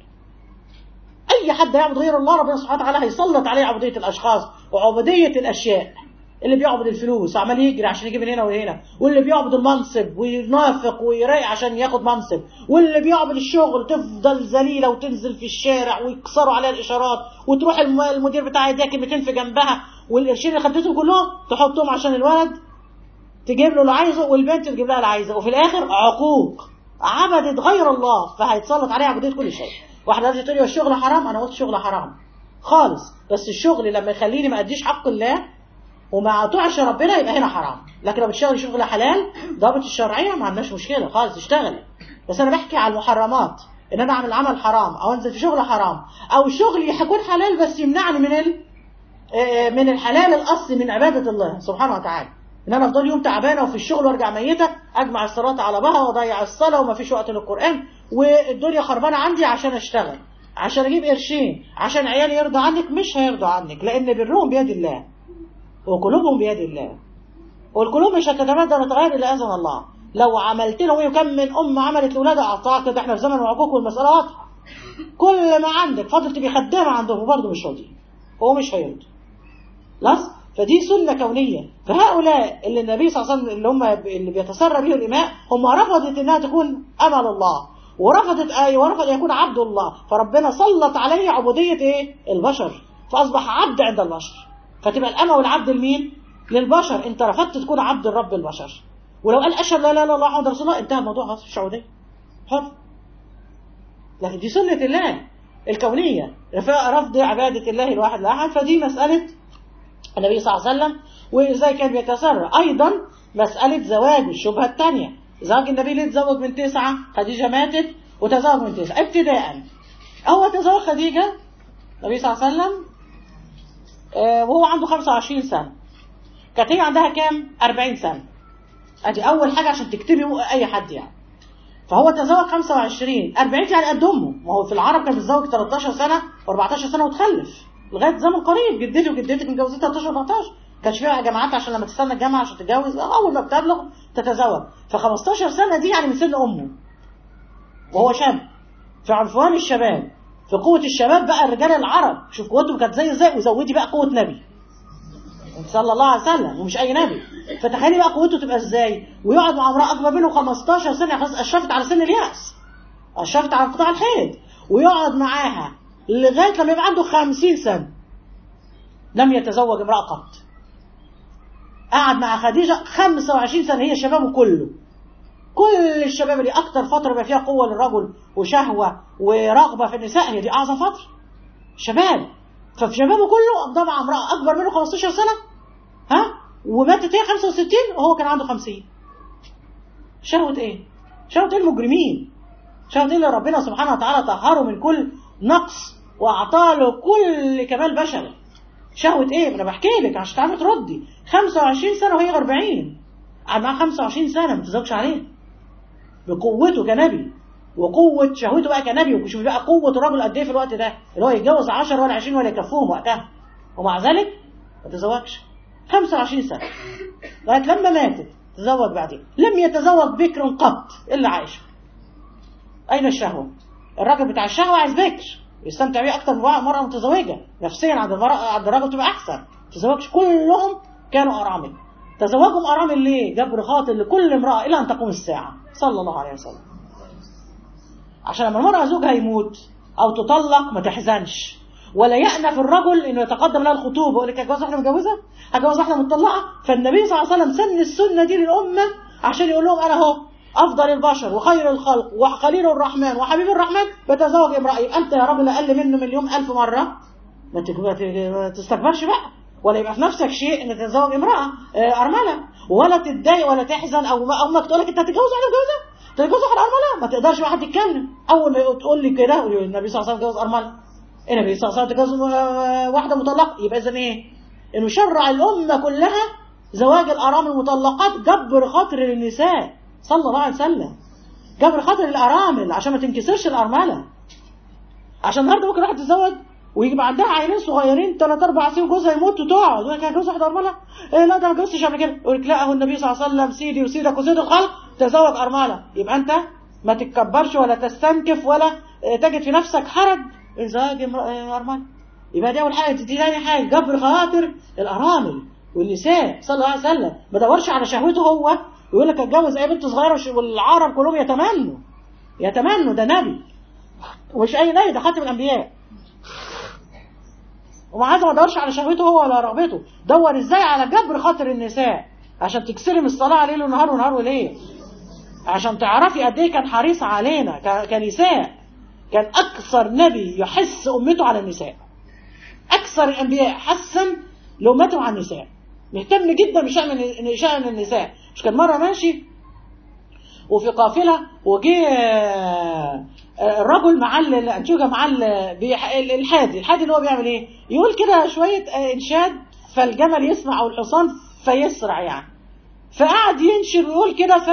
اي حد يعبد غير الله ربنا سبحانه وتعالى هيسلط عليه عبوديه الاشخاص وعبوديه الاشياء اللي بيعبد الفلوس عمال يجري عشان يجيب من هنا وهنا واللي بيعبد المنصب وينافق ويرايق عشان ياخد منصب واللي بيعبد الشغل تفضل ذليله وتنزل في الشارع ويكسروا عليها الاشارات وتروح المدير بتاعها يديها كلمتين في جنبها والقرشين اللي خدتهم كلهم تحطهم عشان الولد تجيب له اللي عايزه والبنت تجيب لها اللي عايزه وفي الاخر عقوق عبدت غير الله فهيتسلط عليها عبوديه كل شيء واحده تيجي تقول لي الشغل حرام انا قلت الشغل حرام خالص بس الشغل لما يخليني ما اديش حق الله وما اطيعش ربنا يبقى هنا حرام لكن لو بتشتغل شغل حلال ضابط الشرعيه ما عندناش مشكله خالص اشتغل بس انا بحكي على المحرمات ان انا اعمل عمل حرام او انزل في شغل حرام او شغل يكون حلال بس يمنعني من ال من الحلال الاصلي من عباده الله سبحانه وتعالى ان انا افضل يوم تعبانه وفي الشغل وارجع ميته اجمع الصلاه على بها واضيع الصلاه وما فيش وقت للقران والدنيا خربانه عندي عشان اشتغل عشان اجيب قرشين عشان عيالي يرضى عنك مش هيرضى عنك لان برهم بيد الله وقلوبهم بيد الله والقلوب مش هتتبدل وتتغير الا اذن الله لو عملت له وكم من ام عملت لاولادها اعطاها كده احنا في زمن العقوق والمساله واضحه كل ما عندك فضل تبقى خدامه عندهم وبرضه مش راضي هو مش هيرضى خلاص فدي سنة كونية فهؤلاء اللي النبي صلى الله عليه وسلم اللي هم اللي بيتسرى بهم الإماء هم رفضت إنها تكون أمل الله ورفضت آية ورفض أن يكون عبد الله فربنا سلط عليه عبودية إيه؟ البشر فأصبح عبد عند البشر فتبقى الأمة والعبد لمين؟ للبشر أنت رفضت تكون عبد الرب البشر ولو قال أشهد لا لا لا الله محمد رسول الله انتهى الموضوع خلاص مش عبودية حر لكن دي سنة الله الكونية رفض عبادة الله الواحد الأحد فدي مسألة النبي صلى الله عليه وسلم وإزاي كان بيتسرى أيضا مسألة زواج الشبهة الثانية زواج النبي ليه تزوج من تسعة خديجة ماتت وتزوج من تسعة ابتداء هو تزوج خديجة النبي صلى الله عليه وسلم وهو عنده 25 سنة كانت هي عندها كام 40 سنة ادي اول حاجة عشان تكتبي اي حد يعني فهو تزوج 25 40 يعني قد امه ما هو في العرب كان بيتزوج 13 سنة و14 سنة وتخلف لغايه زمن قريب جدتي وجدتك متجوزين 13 14 كانش فيها جامعات عشان لما تستنى الجامعه عشان تتجوز اول ما بتبلغ تتزوج ف 15 سنه دي يعني من سن امه وهو شاب في عنفوان الشباب في قوة الشباب بقى الرجال العرب شوف قوتهم كانت زي ازاي وزودي بقى قوة نبي صلى الله عليه وسلم ومش اي نبي فتخيلي بقى قوته تبقى ازاي ويقعد مع امرأة اكبر منه 15 سنة خلاص اشرفت على سن اليأس اشرفت على قطاع الحيض ويقعد معاها لغاية لما يبقى عنده 50 سنة لم يتزوج امرأة قط قعد مع خديجة 25 سنة هي شبابه كله كل الشباب اللي أكتر فترة بقى فيها قوة للرجل وشهوة ورغبة في النساء هي دي أعظم فترة شباب ففي شبابه كله قضى مع امرأة أكبر منه 15 سنة ها وماتت هي 65 وهو كان عنده 50 شهوة إيه؟ شهوة إيه المجرمين؟ شهوة إيه اللي ربنا سبحانه وتعالى طهره من كل نقص وأعطاه له كل كمال بشري شهوة ايه؟ انا بحكي لك عشان تعرفي تردي 25 سنة وهي 40 قعد معاها 25 سنة ما تزوجش عليه بقوته كنبي وقوة شهوته بقى كنبي وشوفي بقى قوة الراجل قد ايه في الوقت ده اللي هو يتجوز 10 ولا 20 ولا يكفوهم وقتها ومع ذلك ما تزوجش 25 سنة لغاية لما ماتت تزوج بعدين لم يتزوج بكر قط إلا عائشة أين الشهوة؟ الراجل بتاع الشهوة عايز بكر يستمتع بيه اكتر من مرأة متزوجة نفسيا عند المرأة عند الرجل تبقى احسن تزوجش كلهم كانوا ارامل تزوجهم ارامل ليه جبر خاطر لكل امرأة الى ان تقوم الساعة صلى الله عليه وسلم عشان لما المرأة زوجها يموت او تطلق ما تحزنش ولا يأنف الرجل انه يتقدم لها الخطوبه يقول لك هتجوز واحده متجوزه هتجوز واحده مطلقه فالنبي صلى الله عليه وسلم سن السنه دي للامه عشان يقول لهم انا اهو افضل البشر وخير الخلق وخليل الرحمن وحبيب الرحمن بتزوج امراه يبقى انت يا راجل اقل منه مليون الف مره ما تستكبرش بقى ولا يبقى في نفسك شيء ان تتزوج امراه ارمله ولا تتضايق ولا تحزن او امك تقول لك انت هتتجوز واحده متجوزه تتجوز واحده ارمله ما تقدرش بقى حد يتكلم اول ما تقول لي كده النبي صلى الله عليه وسلم اتجوز ارمله النبي صلى الله عليه وسلم تجوز واحده مطلقه يبقى اذا ايه؟ انه شرع الامه كلها زواج الارامل المطلقات جبر خاطر للنساء صلى الله عليه وسلم جبر خاطر الارامل عشان ما تنكسرش الارمله عشان النهارده ممكن واحد تتزوج ويجي عندها عيلين صغيرين ثلاث اربع سنين جوزها يموت وتقعد يقول لك هتجوز واحده ارمله؟ إيه لا ده ما اتجوزتش قبل كده يقول لك لا هو النبي صلى الله عليه وسلم سيدي وسيدك وسيد الخلق تزوج ارمله يبقى انت ما تتكبرش ولا تستنكف ولا تجد في نفسك حرج زواج أرملة يبقى دي أول حاجة دي تاني حاجة جبر خاطر الأرامل والنساء صلى الله عليه وسلم ما دورش على شهوته هو ويقول لك اتجوز أي بنت صغيرة والعرب كلهم يتمنوا يتمنوا ده نبي ومش أي نبي ده خاتم الأنبياء ومع هذا ما دورش على شهوته هو ولا رغبته دور ازاي على جبر خاطر النساء عشان تكسري من الصلاة ليل ونهار ونهار وليل عشان تعرفي قد ايه كان حريص علينا كنساء كان أكثر نبي يحس أمته على النساء أكثر الأنبياء حسن لأمته على النساء مهتم جدا بشأن شأن النساء مش كان مرة ماشي وفي قافلة وجه الرجل مع الأنتوجة مع الحادي الحادي اللي هو بيعمل ايه يقول كده شوية إنشاد فالجمل يسمع أو الحصان فيسرع يعني فقعد ينشر ويقول كده ف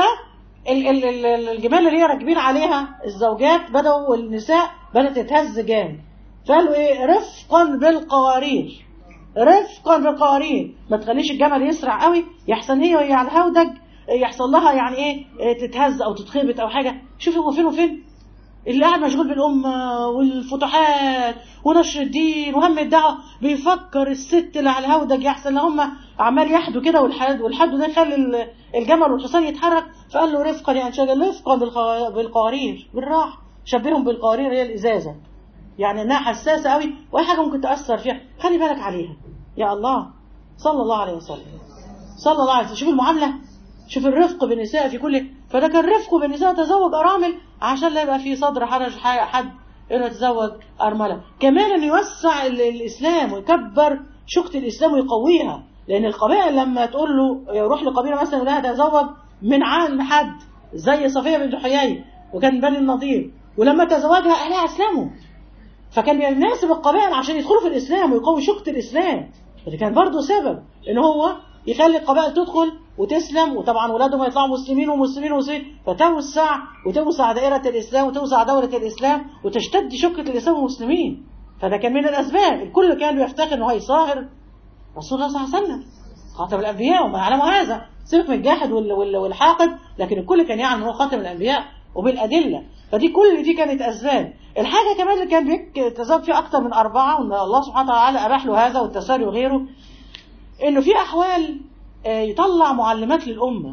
الجمال اللي هي راكبين عليها الزوجات بدأوا والنساء بدأت تتهز جامد فقالوا ايه رفقا بالقوارير رفقا بالقوارير ما تخليش الجمل يسرع قوي يحسن هي وهي على الهودج يحصل لها يعني ايه تتهز او تتخبط او حاجه شوف هو فين وفين اللي قاعد مشغول بالأمة والفتوحات ونشر الدين وهم الدعوة بيفكر الست اللي على الهودج يحسن ان هم عمال يحدوا كده والحد والحد ده يخلي الجمل والحصان يتحرك فقال له رفقا يعني شغل رفقا بالقوارير بالراحة شبههم بالقوارير هي الإزازة يعني انها حساسة قوي واي حاجة ممكن تأثر فيها خلي بالك عليها يا الله صلى الله عليه وسلم صلى الله عليه وسلم شوف المعاملة شوف الرفق بالنساء في كل فده كان رفقه بالنساء تزوج أرامل عشان لا يبقى في صدر حرج حد انه يتزوج أرملة كمان انه يوسع الإسلام ويكبر شقة الإسلام ويقويها لأن القبائل لما تقول له يروح لقبيلة مثلا يقول لها تزوج من عام حد زي صفية بنت حيي وكان بني النضير ولما تزوجها أهلها أسلموا فكان بيناسب القبائل عشان يدخلوا في الإسلام ويقوي شقة الإسلام فده كان برضه سبب ان هو يخلي القبائل تدخل وتسلم وطبعا ولادهم يطلعوا مسلمين ومسلمين ومسلمين فتوسع وتوسع دائرة الإسلام وتوسع دولة الإسلام وتشتد شقة الإسلام والمسلمين فده كان من الأسباب الكل كان بيفتخر إنه هيصاهر رسول الله صلى الله عليه وسلم خاتم الأنبياء وما يعلموا هذا سيبك من الجاحد والحاقد لكن الكل كان يعلم هو خاتم الأنبياء وبالأدلة فدي كل دي كانت أسباب الحاجة كمان اللي كان بيتزوج فيها أكتر من أربعة وإن الله سبحانه وتعالى أباح له هذا والتساري وغيره إنه في أحوال يطلع معلمات للأمة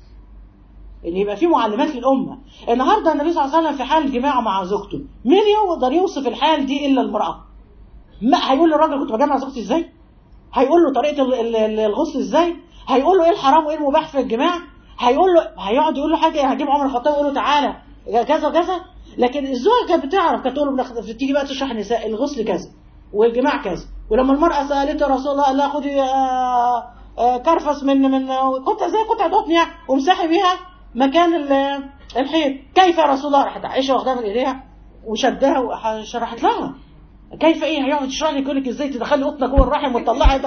اللي يبقى فيه معلمات للأمة النهاردة النبي صلى الله عليه وسلم في حال جماعة مع زوجته مين يقدر يوصف الحال دي إلا المرأة ما هيقول للراجل كنت بجمع زوجتي إزاي هيقول له طريقة الغسل إزاي هيقول له إيه الحرام وإيه المباح في الجماع هيقول له هيقعد يقول له حاجة هجيب عمر الخطاب يقول له تعالى كذا وكذا لكن الزوجة كانت بتعرف كانت تقول له تيجي بقى تشرح النساء الغسل كذا والجماع كذا ولما المرأة سألت رسول الله قال لها خدي كرفس من من قطع زي قطعة قطن يعني ومسحي بيها مكان الحيط كيف يا رسول الله راحت عائشة واخداها من ايديها وشدها وشرحت لها كيف ايه هيقعد يشرح لك يقول لك ازاي تدخلي قطنك جوه الرحم وتطلعي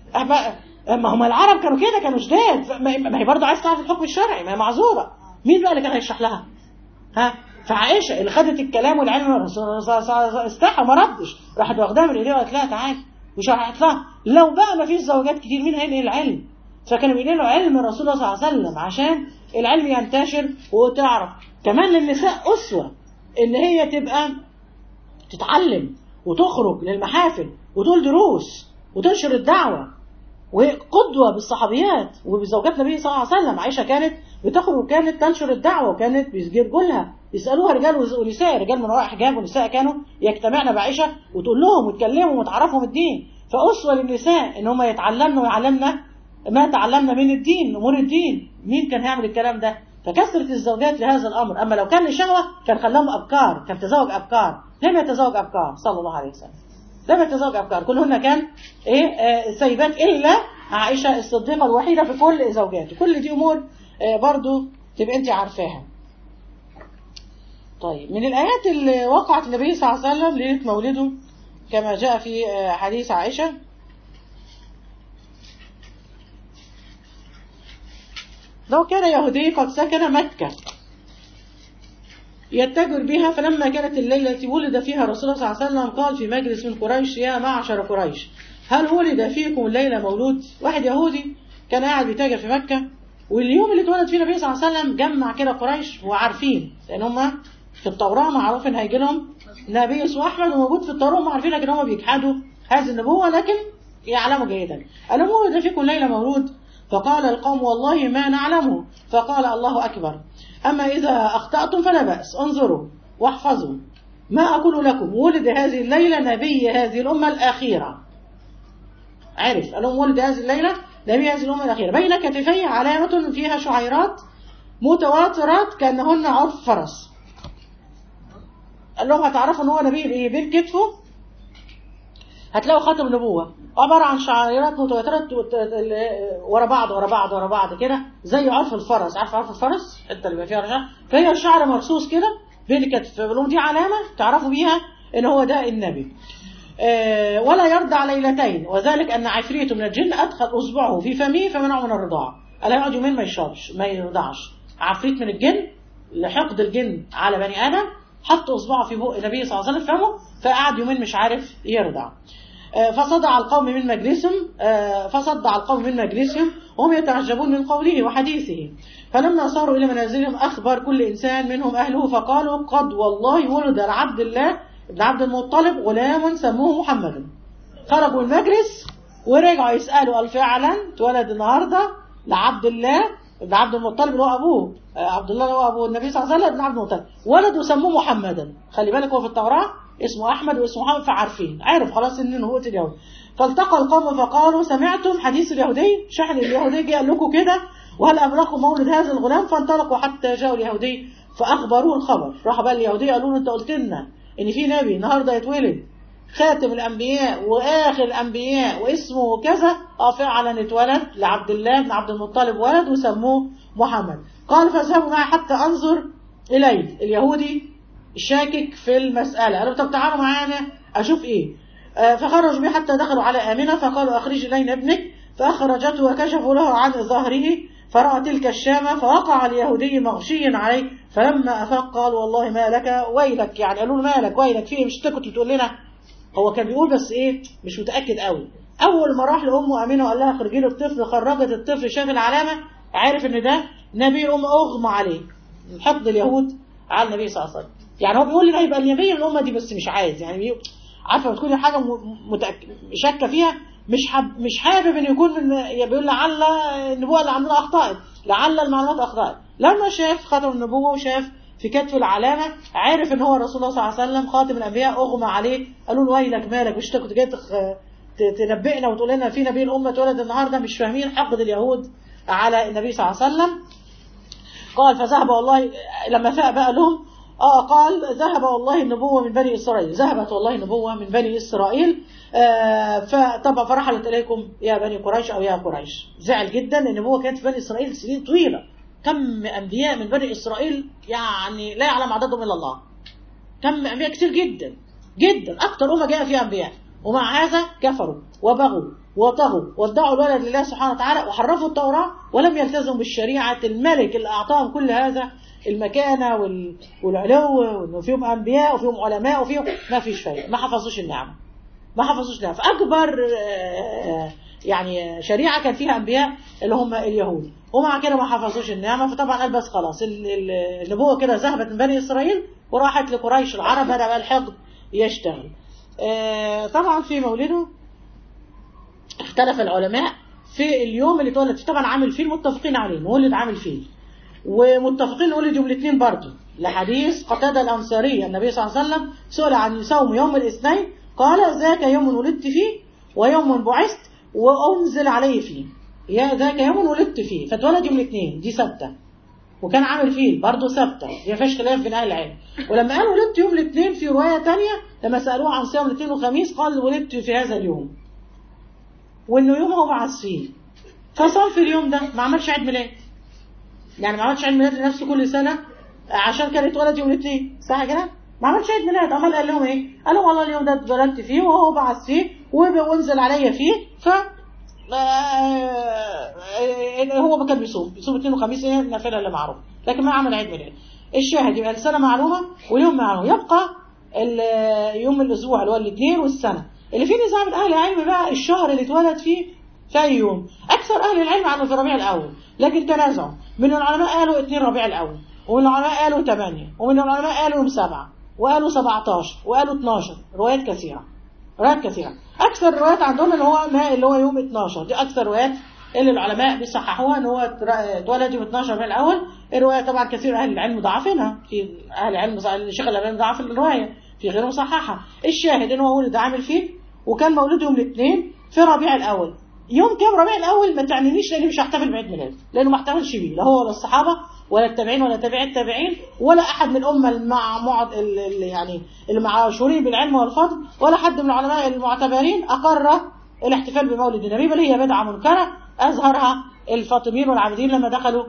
ما هم العرب كانوا كده كانوا شداد ما هي برضه عايز تعرف الحكم الشرعي ما هي معذوره مين بقى اللي كان هيشرح لها ها فعائشه اللي خدت الكلام والعلم استحى ما ردش راحت واخداها من ايديها وقالت لها تعالي وشرحت لها لو بقى ما فيش زوجات كتير مين هينقل العلم فكانوا بينقلوا علم الرسول صلى الله عليه وسلم عشان العلم ينتشر وتعرف كمان للنساء أسوة إن هي تبقى تتعلم وتخرج للمحافل وتقول دروس وتنشر الدعوة وقدوة بالصحابيات وبزوجات النبي صلى الله عليه وسلم عائشة كانت بتخرج وكانت تنشر الدعوة وكانت بيجرجوا لها يسألوها رجال ونساء رجال من وراء حجاب ونساء كانوا يجتمعن بعائشة وتقول لهم وتكلمهم وتعرفهم الدين فأسوة للنساء إن هم يتعلمن ويعلمن ما تعلمنا من الدين أمور الدين مين كان هيعمل الكلام ده فكثرة الزوجات لهذا الأمر أما لو كان لشهوة كان خلاهم أبكار كان تزوج أبكار لم يتزوج أبكار صلى الله عليه وسلم لم يتزوج أبكار كلهن كان إيه آه سيبات إلا عائشة الصديقة الوحيدة في كل زوجاته كل دي أمور آه برضو تبقى أنت عارفاها طيب من الآيات اللي وقعت النبي صلى الله عليه وسلم ليلة مولده كما جاء في آه حديث عائشة لو كان يهودي قد سكن مكة يتجر بها فلما كانت الليلة التي ولد فيها رسول الله صلى الله عليه وسلم قال في مجلس من قريش يا معشر قريش هل ولد فيكم الليلة مولود واحد يهودي كان قاعد بيتاجر في مكة واليوم اللي اتولد فيه النبي صلى الله عليه وسلم جمع كده قريش وعارفين لان هم في التوراة معروف ان هيجي لهم نبي اسمه احمد وموجود في التوراة هم عارفين لكن هم بيجحدوا هذه النبوة لكن يعلموا جيدا قال لهم ولد فيكم الليلة مولود فقال القوم والله ما نعلمه فقال الله أكبر أما إذا أخطأتم فلا بأس انظروا واحفظوا ما أقول لكم ولد هذه الليلة نبي هذه الأمة الأخيرة عرف قال لهم ولد هذه الليلة نبي هذه الأمة الأخيرة بين كتفي علامة فيها شعيرات متواترات كأنهن عرف فرس قال لهم هتعرفوا ان هو نبي بايه بين كتفه هتلاقوا خاتم النبوة عبارة عن شعيرات متواترات ورا بعض ورا بعض ورا بعض كده زي عرف الفرس عارف عرف الفرس انت اللي فيها رجع فهي الشعر مرصوص كده بين الكتف لهم دي علامة تعرفوا بيها ان هو ده النبي آه ولا يرضع ليلتين وذلك ان عفريت من الجن ادخل اصبعه في فمه فمنعه من الرضاعة قال يقعد يومين ما يشربش ما يرضعش عفريت من الجن لحقد الجن على بني ادم حط اصبعه في بق النبي صلى الله عليه وسلم في فمه فقعد يومين مش عارف يرضع فصدع القوم من مجلسهم فصدع القوم من مجلسهم وهم يتعجبون من قوله وحديثه فلما صاروا إلى منازلهم أخبر كل إنسان منهم أهله فقالوا قد والله ولد لعبد الله ابن عبد المطلب غلام سموه محمدا خرجوا المجلس ورجعوا يسألوا قال فعلا اتولد النهاردة لعبد الله ابن عبد المطلب اللي هو أبوه عبد الله اللي هو أبو النبي صلى الله عليه وسلم ابن عبد المطلب ولده سموه محمدا خلي بالك هو في التوراة اسمه أحمد واسمه محمد فعارفين عرف خلاص إن هو اليهود فالتقى القوم فقالوا سمعتم حديث اليهودي شحن اليهودي جه قال لكم كده وهل أبلغكم مولد هذا الغلام فانطلقوا حتى جاءوا اليهودي فأخبروه الخبر راح بقى اليهودي قالوا له أنت قلت لنا إن في نبي النهارده يتولد خاتم الأنبياء وآخر الأنبياء واسمه كذا اه فعلا اتولد لعبد الله بن عبد المطلب ولد وسموه محمد قال فاذهبوا معي حتى أنظر إليه اليهودي شاكك في المسألة قالوا طب تعالوا معانا أشوف إيه آه فخرجوا به حتى دخلوا على آمنة فقالوا أخرج إلينا ابنك فأخرجته وكشفوا له عن ظهره فرأى تلك الشامة فوقع اليهودي مغشيا عليه فلما أفاق قال والله ما لك ويلك يعني قالوا له مالك ويلك فيه مش انت كنت بتقول لنا هو كان بيقول بس ايه مش متأكد قوي أول ما راح لأمه أمينة وقال لها خرجي له الطفل خرجت الطفل شاف العلامة عارف إن ده نبي الأمة أغمى عليه حقد اليهود على النبي صلى الله عليه وسلم يعني هو بيقول لنا هيبقى النبي الأمة دي بس مش عايز يعني عارفة بتكون حاجة متأكد شاكة فيها مش حب مش حابب ان يكون من بيقول لعل النبوة اللي عندنا اخطأت لعل المعلومات اخطأت لما شاف خاتم النبوة وشاف في كتف العلامة عرف ان هو رسول الله صلى الله عليه وسلم خاتم الانبياء اغمى عليه قالوا له ويلك مالك مش انت كنت جاي تنبئنا وتقول لنا في نبي الامة اتولد النهارده مش فاهمين حقد اليهود على النبي صلى الله عليه وسلم قال فذهب والله لما فاق بقى لهم اه قال ذهب والله النبوة من بني إسرائيل ذهبت والله النبوة من بني إسرائيل آه فطبعا فرحلت إليكم يا بني قريش أو يا قريش زعل جدا النبوة كانت في بني إسرائيل سنين طويلة كم أنبياء من بني إسرائيل يعني لا يعلم عددهم إلا الله كم أنبياء كتير جدا جدا أكثر أمة جاء فيها أنبياء ومع هذا كفروا وبغوا وطغوا وادعوا الولد لله سبحانه وتعالى وحرفوا التوراة ولم يلتزموا بالشريعة الملك اللي أعطاهم كل هذا المكانة والعلو وانه فيهم انبياء وفيهم علماء وفيهم ما فيش فايدة ما حفظوش النعمة ما حفظوش النعمة فاكبر يعني شريعة كان فيها انبياء اللي هم اليهود ومع كده ما حفظوش النعمة فطبعا قال بس خلاص النبوة كده ذهبت من بني اسرائيل وراحت لقريش العرب بدأ بقى الحقد يشتغل آه، طبعا في مولده اختلف العلماء في اليوم اللي اتولد فيه طبعا عامل فيل متفقين عليه مولد عامل فيل ومتفقين ولد يوم الاثنين برضه لحديث قتادة الأنصاري النبي صلى الله عليه وسلم سئل عن صوم يوم الاثنين قال ذاك يوم ولدت فيه ويوم بعثت وأنزل عليه فيه يا ذاك يوم ولدت فيه فاتولد يوم الاثنين دي ثابته وكان عامل فيل برضه ثابته دي ما فيهاش خلاف بين اهل العلم ولما قال ولدت يوم الاثنين في روايه ثانيه لما سالوه عن صيام الاثنين والخميس قال ولدت في هذا اليوم وانه يوم هو بعث فيه فصام في اليوم ده ما عملش عيد ميلاد يعني ما عملش عيد ميلاد لنفسه كل سنه عشان كان اتولد يوم الاثنين صح كده ما عملش عيد ميلاد امال قال لهم ايه قال لهم والله اليوم ده اتولدت فيه وهو بعث فيه وانزل عليا فيه ف هو ما كان بيصوم بيصوم اثنين وخميس ايه النافله اللي معروف لكن ما عمل عيد ميلاد الشاهد يبقى السنه معلومه واليوم معلوم يبقى يوم الاسبوع اللي هو الاثنين والسنه اللي فيه نزاع من اهل العلم بقى الشهر اللي اتولد فيه في اي يوم اكثر اهل العلم عنه في ربيع الاول لكن تنازعوا من العلماء قالوا 2 ربيع الاول ومن العلماء قالوا 8 ومن العلماء قالوا يوم 7 وقالوا 17 وقالوا 12 روايات كثيره روايات كثيره اكثر الروايات عندهم اللي هو ما اللي هو يوم 12 دي اكثر روايات اللي العلماء بيصححوها ان هو اتولد يوم 12 من الاول الروايه طبعا كثير اهل العلم ضعفينها في اهل العلم الشيخ الالباني ضعف الروايه في غيره مصححها الشاهد ان هو ولد عامل فيه وكان مولود يوم الاثنين في ربيع الاول يوم كام ربيع الاول ما تعنينيش لاني مش هحتفل بعيد ميلاد لانه ما احتفلش بيه لا هو ولا الصحابه ولا التابعين ولا تابعي التابعين ولا احد من الامه المع اللي يعني اللي معاشورين بالعلم والفضل ولا حد من العلماء المعتبرين اقر الاحتفال بمولد النبي بل هي بدعه منكره اظهرها الفاطميين والعابدين لما دخلوا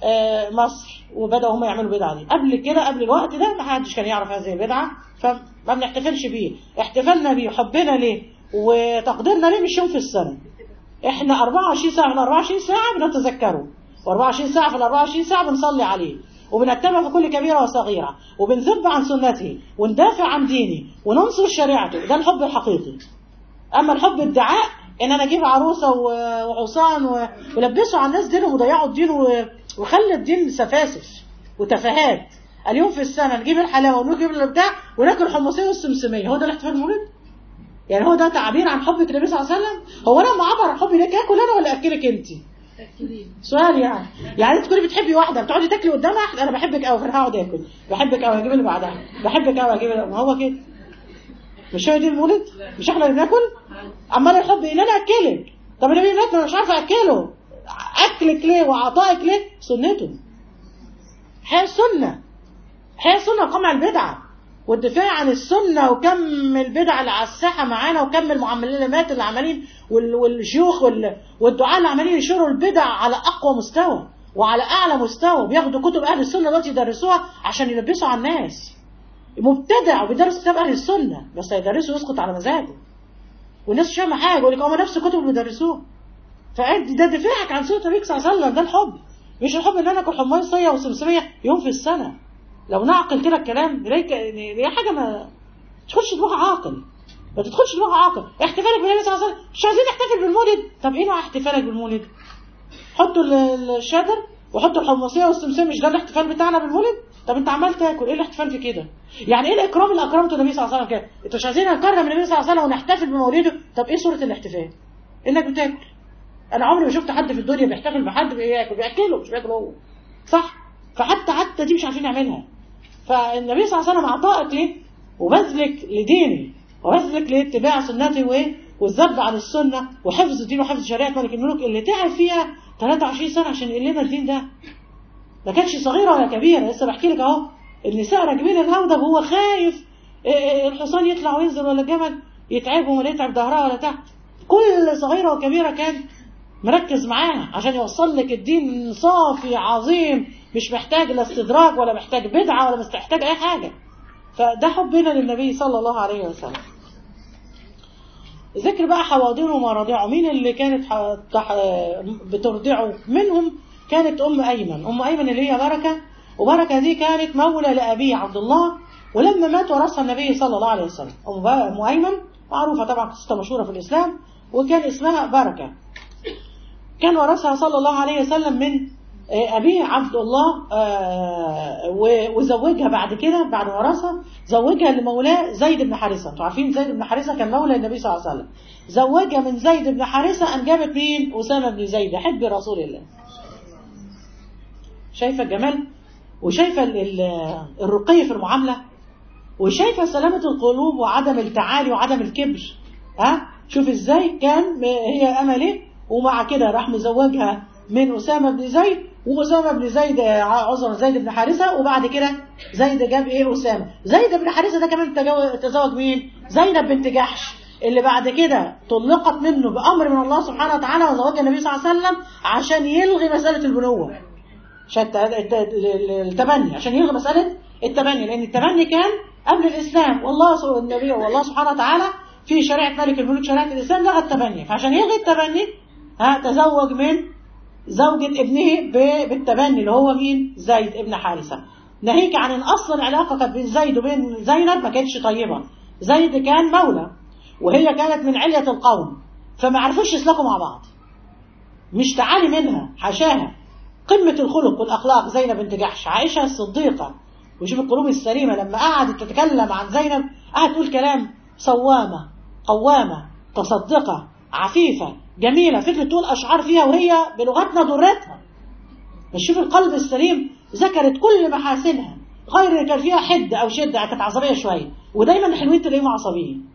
مصر وبداوا هم يعملوا بدعه دي قبل كده قبل الوقت ده ما حدش كان يعرف هذه البدعه فما بنحتفلش بيه احتفالنا بيه حبنا ليه وتقديرنا ليه مش يوم في السنه احنا 24 ساعه من 24 ساعه بنتذكره و24 ساعه في ال 24 ساعه بنصلي عليه وبنتبع في كل كبيره وصغيره وبنذب عن سنته وندافع عن دينه وننصر شريعته ده الحب الحقيقي اما الحب ادعاء ان انا اجيب عروسه وحصان ولبسوا على الناس دينهم وضيعوا الدين وخلي الدين سفاسف وتفاهات اليوم في السنه نجيب الحلاوه ونجيب البتاع وناكل حمصيه والسمسميه هو ده الاحتفال بالمولد؟ يعني هو ده تعبير عن حبك للنبي صلى الله عليه وسلم هو انا معبر عن حبي ليك اكل انا ولا اكلك انت سؤال يعني يعني انت تكوني بتحبي واحده بتقعدي تاكلي قدامها انا بحبك قوي فانا هقعد اكل بحبك قوي هجيب اللي بعدها بحبك قوي هجيب ما هو كده مش هو دي المولد مش احنا اللي بناكل امال الحب ان انا اكلك طب النبي مات انا مش عارفه اكله اكلك ليه وعطائك ليه سنته هي السنه هي السنه قمع البدعه والدفاع عن السنة وكم البدع اللي على الساحة معانا وكم المعلمات اللي عمالين والشيوخ والدعاء اللي عمالين ينشروا البدع على أقوى مستوى وعلى أعلى مستوى بياخدوا كتب أهل السنة دلوقتي يدرسوها عشان يلبسوا على الناس مبتدع وبيدرس كتاب أهل السنة بس هيدرسه يسقط على مزاجه والناس مش فاهمة حاجة يقول لك هم نفس الكتب اللي بيدرسوها فأنت ده دفاعك عن سنة النبي صلى الله عليه وسلم ده الحب مش الحب ان انا اكل حمايه وسمسميه يوم في السنه لو نعقل كده الكلام نلاقي دي حاجه ما تدخلش دماغ عاقل ما تدخلش دماغ عاقل احتفالك بالنبي صلى الله عليه وسلم مش عايزين نحتفل بالمولد طب ايه نوع احتفالك بالمولد حطوا الشادر وحطوا الحمصيه والسمسم مش ده الاحتفال بتاعنا بالمولد طب انت عمال تاكل ايه الاحتفال في كده يعني ايه الاكرام اللي اكرمته النبي صلى الله عليه وسلم كده انتوا مش عايزين نكرم النبي صلى الله عليه وسلم ونحتفل بمولده طب ايه صوره الاحتفال انك بتاكل انا عمري ما شفت حد في الدنيا بيحتفل بحد بياكل بياكله مش بياكل هو صح فحتى حتى دي مش عارفين نعملها فالنبي صلى الله عليه وسلم عطائك ليه وبذلك لدينه وبذلك لاتباع سنته وايه والذب عن السنه وحفظ الدين وحفظ شريعه ملك الملوك اللي تعب فيها 23 سنه عشان يقول لنا الدين ده ما كانتش صغيره ولا كبيره لسه بحكي لك اهو النساء راكبين الهودج وهو خايف الحصان يطلع وينزل ولا الجمل يتعبهم ولا يتعب ظهرها ولا تحت كل صغيره وكبيره كان مركز معاها عشان يوصل لك الدين صافي عظيم مش محتاج لا استدراج ولا محتاج بدعة ولا محتاج أي حاجة فده حبنا للنبي صلى الله عليه وسلم ذكر بقى حواضنه ومراضعه مين اللي كانت بترضعه منهم كانت أم أيمن أم أيمن اللي هي بركة وبركة دي كانت مولى لأبيه عبد الله ولما مات ورثها النبي صلى الله عليه وسلم أم أيمن معروفة طبعا قصة مشهورة في الإسلام وكان اسمها بركة كان ورثها صلى الله عليه وسلم من آه، أبيه عبد الله آه، و- وزوجها بعد كده بعد ما ورثها زوجها لمولاه زيد بن حارثة انتوا عارفين زيد بن حارثة كان مولى النبي صلى الله عليه وسلم زوجها من زيد بن حارثة أنجبت مين أسامة بن زيد حب رسول الله شايفة الجمال وشايفة ال- ال- الرقي في المعاملة وشايفة سلامة القلوب وعدم التعالي وعدم الكبر ها شوف ازاي كان م- هي أمله ومع كده راح مزوجها من أسامة بن زيد وأسامة بن زيد آه، عذرا زيد بن حارثة وبعد كده زيد جاب إيه أسامة زيد بن حارثة ده كمان تجو- تزوج مين زينب بنت جحش اللي بعد كده طلقت منه بأمر من الله سبحانه وتعالى وزوجها النبي صلى الله عليه وسلم عشان يلغي مسألة البنوة عشان الت- الت- ال- التبني عشان يلغي مسألة التبني لأن التبني كان قبل الإسلام والله سو- النبي والله سبحانه وتعالى في شريعة ملك الملوك شريعة الإسلام لغى التبني فعشان يلغي التبني ها تزوج من زوجة ابنه ب- بالتبني اللي هو مين زيد ابن حارثة ناهيك عن ان اصلا العلاقة كانت بين زيد وبين زينب ما كانتش طيبة زيد كان مولى وهي كانت من علية القوم فما عرفوش يسلكوا مع بعض مش تعالي منها حاشاها قمة الخلق والأخلاق زينب بنت جحش عائشة الصديقة وشوف القلوب السليمة لما قعدت تتكلم عن زينب قعدت تقول كلام صوامة قوامة تصدقة عفيفة جميلة فكرة تقول أشعار فيها وهي بلغتنا ضرتها بس شوف القلب السليم ذكرت كل محاسنها غير اللي كان فيها حدة أو شدة كانت عصبية شوية ودايما الحلوين تلاقيهم عصبيين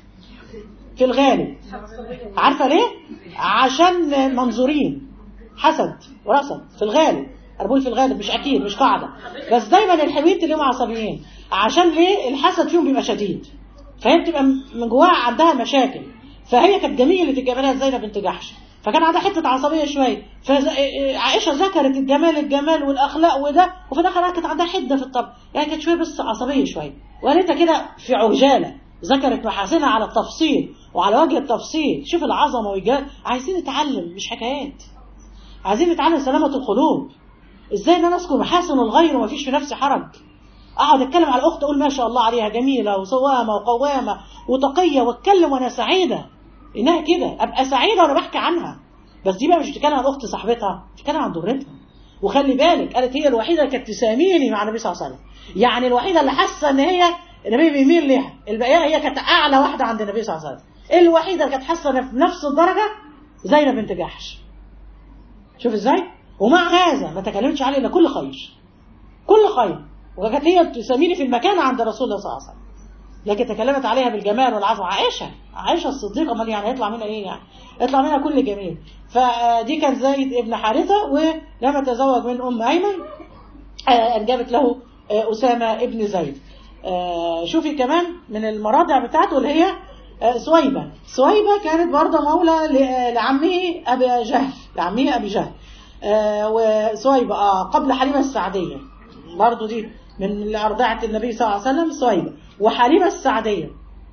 في الغالب عارفة ليه؟ عشان منظورين حسد ورصد في الغالب انا بقول في الغالب مش اكيد مش قاعده بس دايما الحلوين تلاقيهم عصبيين عشان ليه الحسد فيهم بيبقى شديد فهي بتبقى من جواها عندها مشاكل فهي كانت جميله الجمالات زينب بنت جحش فكان عندها حته عصبيه شويه فعائشه ذكرت الجمال الجمال والاخلاق وده وفي الاخر كانت عندها حده في الطبع يعني كانت شويه بس عصبيه شويه وقالتها كده في عجاله ذكرت محاسنها على التفصيل وعلى وجه التفصيل شوف العظمه والجلال عايزين نتعلم مش حكايات عايزين نتعلم سلامة القلوب ازاي ان انا اذكر محاسن الغير وما فيش في نفسي حرج اقعد اتكلم على الاخت اقول ما شاء الله عليها جميلة وصوامة وقوامة وتقية واتكلم وانا سعيدة انها كده ابقى سعيدة وانا بحكي عنها بس دي بقى مش بتتكلم عن اخت صاحبتها بتتكلم عن ضرتها وخلي بالك قالت هي الوحيدة اللي كانت تساميني مع النبي صلى الله عليه وسلم يعني الوحيدة اللي حاسة ان هي النبي بيميل ليها البقية هي كانت اعلى واحدة عند النبي صلى الله عليه وسلم الوحيدة اللي كانت حاسة إنها في نفس الدرجة زينب بنت جحش شوف ازاي ومع هذا ما تكلمتش عليه الا كل خير كل خير وكانت هي تسميني في المكان عند رسول الله صلى الله عليه وسلم لكن تكلمت عليها بالجمال والعفو عائشه عائشه الصديقه امال يعني هيطلع منها ايه يعني يطلع منها كل جميل فدي كان زيد ابن حارثه ولما تزوج من ام ايمن آه، انجبت له آه، اسامه ابن زيد آه، شوفي كمان من المراجع بتاعته اللي هي آه، سويبة سويبة كانت برضه مولى ل- لعمه أبي جهل لعمه أبي جهل آه، وسويبة آه قبل حليمة السعدية برضه دي من اللي أرضعت النبي صلى الله عليه وسلم سويبة وحليمة السعدية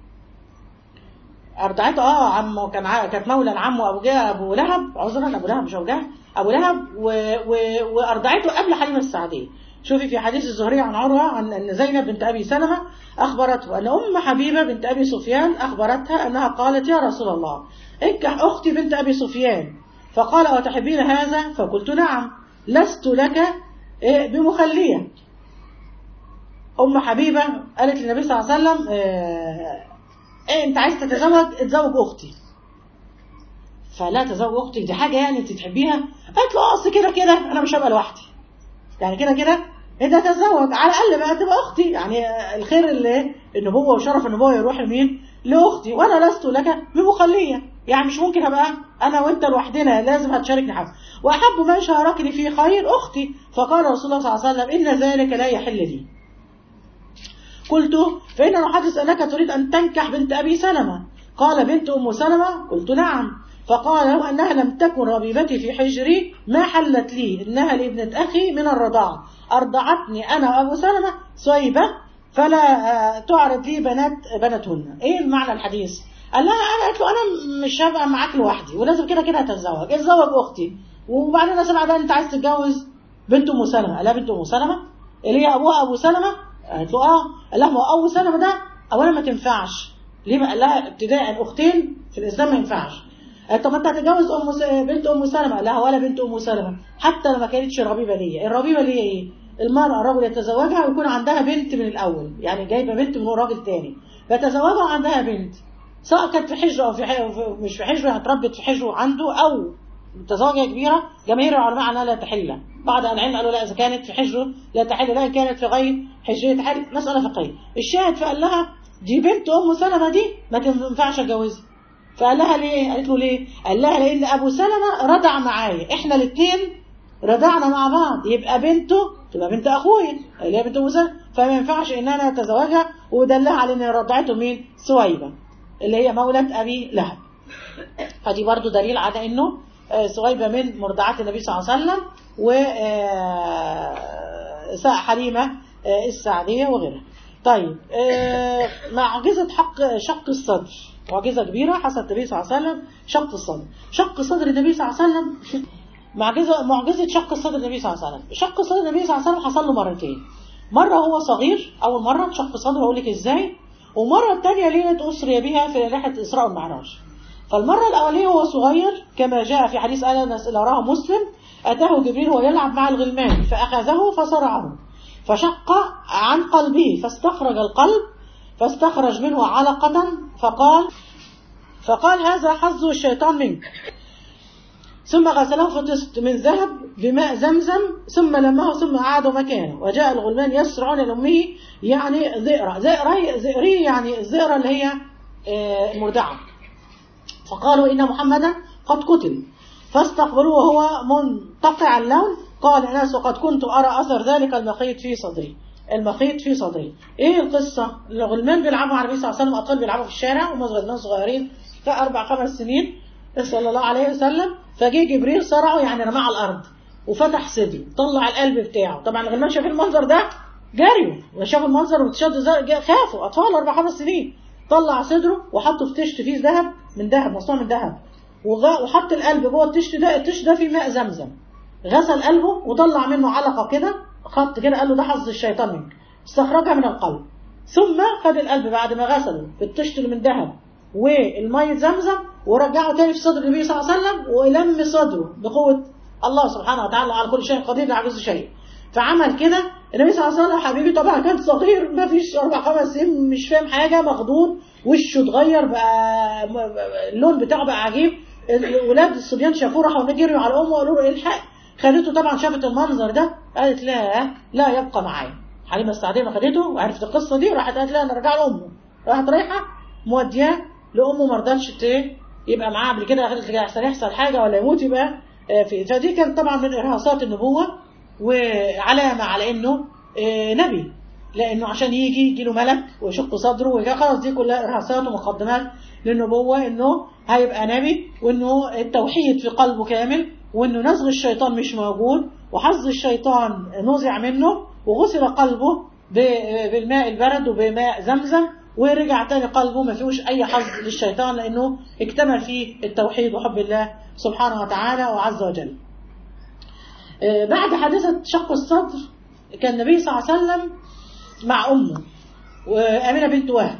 أرضعته اه عمه كان ع- كانت مولى لعمه أبو جهل أبو لهب عذرا أبو لهب مش أبو جهل أبو لهب و... و... وأرضعته قبل حليمة السعدية شوفي في حديث الزهري عن عروة عن أن زينب بنت أبي سلمة أخبرته أن أم حبيبة بنت أبي سفيان أخبرتها أنها قالت يا رسول الله انكح أختي بنت أبي سفيان فقال أتحبين هذا فقلت نعم لست لك إيه، بمخلية أم حبيبة قالت للنبي صلى الله عليه وسلم آه، إيه أنت عايز تتزوج اتزوج أختي فلا تزوج أختك دي حاجة يعني أنت تحبيها قالت له أصل كده كده أنا مش هبقى لوحدي يعني كده كده انت تتزوج على الاقل بقى تبقى اختي يعني الخير اللي النبوه وشرف النبوه يروح لمين لاختي وانا لست لك بمخليه يعني مش ممكن ابقى انا وانت لوحدنا لازم هتشاركني حاجه واحب من شاركني في خير اختي فقال رسول الله صلى الله عليه وسلم ان ذلك لا يحل لي قلت فإن أحدث أنك تريد أن تنكح بنت أبي سلمة قال بنت أم سلمة قلت نعم فقال لو أنها لم تكن ربيبتي في حجري ما حلت لي إنها لابنة أخي من الرضاعة أرضعتني أنا وأبو سلمة سويبة فلا آه، تعرض لي بنات بناتهن إيه المعنى الحديث قال لها أنا قلت له أنا مش هبقى معاك لوحدي ولازم كده كده هتتزوج اتزوج أختي وبعدين أنا سمع ده أنت عايز تتجوز بنت أم سلمة قال لها بنت أم سلمة اللي هي أبوها أبو سلمة قالت له اه قال لها ما هو ابو سلمة ده اولا ما تنفعش ليه بقى قال لها ابتداء اختين في الاسلام ما ينفعش قالت طب ما انت هتتجوز ام س... بنت ام سلمة لا ولا بنت ام سلمة حتى لو ما كانتش ربيبة ليا الربيبة ليا ايه المرأة الرجل يتزوجها ويكون عندها بنت من الأول يعني جايبة بنت من راجل تاني فتزوجها وعندها بنت سواء كانت في حجره او في ح... مش في حجره هتربت في حجره عنده او تزوجها كبيره جماهير العلماء عنها لا تحل بعض العلم قالوا لا اذا كانت في حجره لا تحل لا ان كانت في غير حجره تحل مساله فقهيه الشاهد فقال لها دي بنت ام سلمه دي ما تنفعش اتجوزها فقال لها ليه قالت له ليه قال لها لان ابو سلمه رضع معايا احنا الاثنين رضعنا مع بعض يبقى بنته تبقى بنت اخويا اللي هي بنت ام سلمه فما ينفعش ان انا اتزوجها ودلها على ان رضعته مين سويبه اللي هي مولة أبي لهب فدي برضو دليل على أنه سويبة من مرضعات النبي صلى الله عليه وسلم و حليمة السعدية وغيرها طيب معجزة حق شق الصدر معجزة كبيرة حصلت النبي صلى الله عليه وسلم شق الصدر شق صدر النبي صلى الله عليه وسلم معجزة معجزة شق الصدر النبي صلى الله عليه وسلم شق صدر النبي صلى الله عليه وسلم حصل له مرتين مرة هو صغير أول مرة شق صدره هقول لك إزاي ومرة الثانية ليلة أسري بها في رحلة الإسراء والمعراج فالمرة الأولية وهو صغير كما جاء في حديث أنس اللي راه مسلم أتاه جبريل وهو يلعب مع الغلمان فأخذه فصرعه فشق عن قلبه فاستخرج القلب فاستخرج منه علقة فقال فقال هذا حظ الشيطان منك ثم غسله في طست من ذهب بماء زمزم ثم لمه ثم أعاده مكانه وجاء الغلمان يسرعون إلى أمه يعني ذئرة ذئرة ذئري يعني الذئرة اللي هي المردعة فقالوا إن محمدا قد قتل فاستقبلوه وهو منتقع اللون قال الناس وقد كنت أرى أثر ذلك المخيط في صدري المخيط في صدري ايه القصة الغلمان بيلعبوا على النبي صلى الله عليه وسلم أطفال بيلعبوا في الشارع وهم غلمان صغيرين كأربع خمس سنين صلى الله عليه وسلم فجه جبريل صرعه يعني رماه على الارض وفتح صدره طلع القلب بتاعه طبعا الغلمان شاف المنظر ده جريوا وشافوا المنظر وتشدوا خافوا اطفال اربع خمس سنين طلع صدره وحطه في تشت فيه ذهب من ذهب مصنوع من ذهب وحط القلب جوه التشت ده التشت ده فيه ماء زمزم غسل قلبه وطلع منه علقه كده خط كده قال له ده حظ الشيطان منك استخرجها من القلب ثم خد القلب بعد ما غسله في التشت اللي من ذهب والمية زمزم ورجعه تاني في صدر النبي صلى الله عليه وسلم ولم صدره بقوة الله سبحانه وتعالى على كل شيء قدير لا يعجز شيء فعمل كده النبي صلى الله عليه وسلم حبيبي طبعا كان صغير ما فيش اربع خمس سنين مش فاهم حاجه مخضوض وشه اتغير بقى اللون بتاعه بقى عجيب الولاد الصبيان شافوه راحوا جريوا على امه وقالوا له الحق خدته طبعا شافت المنظر ده قالت لا لا يبقى معايا حليمه السعديه ما خدته وعرفت القصه دي راحت قالت لها انا ارجع لامه راحت رايحه مودياه لامه ما رضتش يبقى معاه قبل كده اخذت احسن يحصل حاجه ولا يموت يبقى في فدي كانت طبعا من ارهاصات النبوه وعلامه على انه نبي لانه عشان يجي يجي له ملك ويشق صدره خلاص دي كلها ارهاصات ومقدمات للنبوه انه هيبقى نبي وانه التوحيد في قلبه كامل وانه نزغ الشيطان مش موجود وحظ الشيطان نزع منه وغسل قلبه بالماء البرد وبماء زمزم ورجع تاني قلبه ما فيهوش اي حظ للشيطان لانه اكتمل فيه التوحيد وحب الله سبحانه وتعالى وعز وجل بعد حادثة شق الصدر كان النبي صلى الله عليه وسلم مع امه وامينه بنت وهب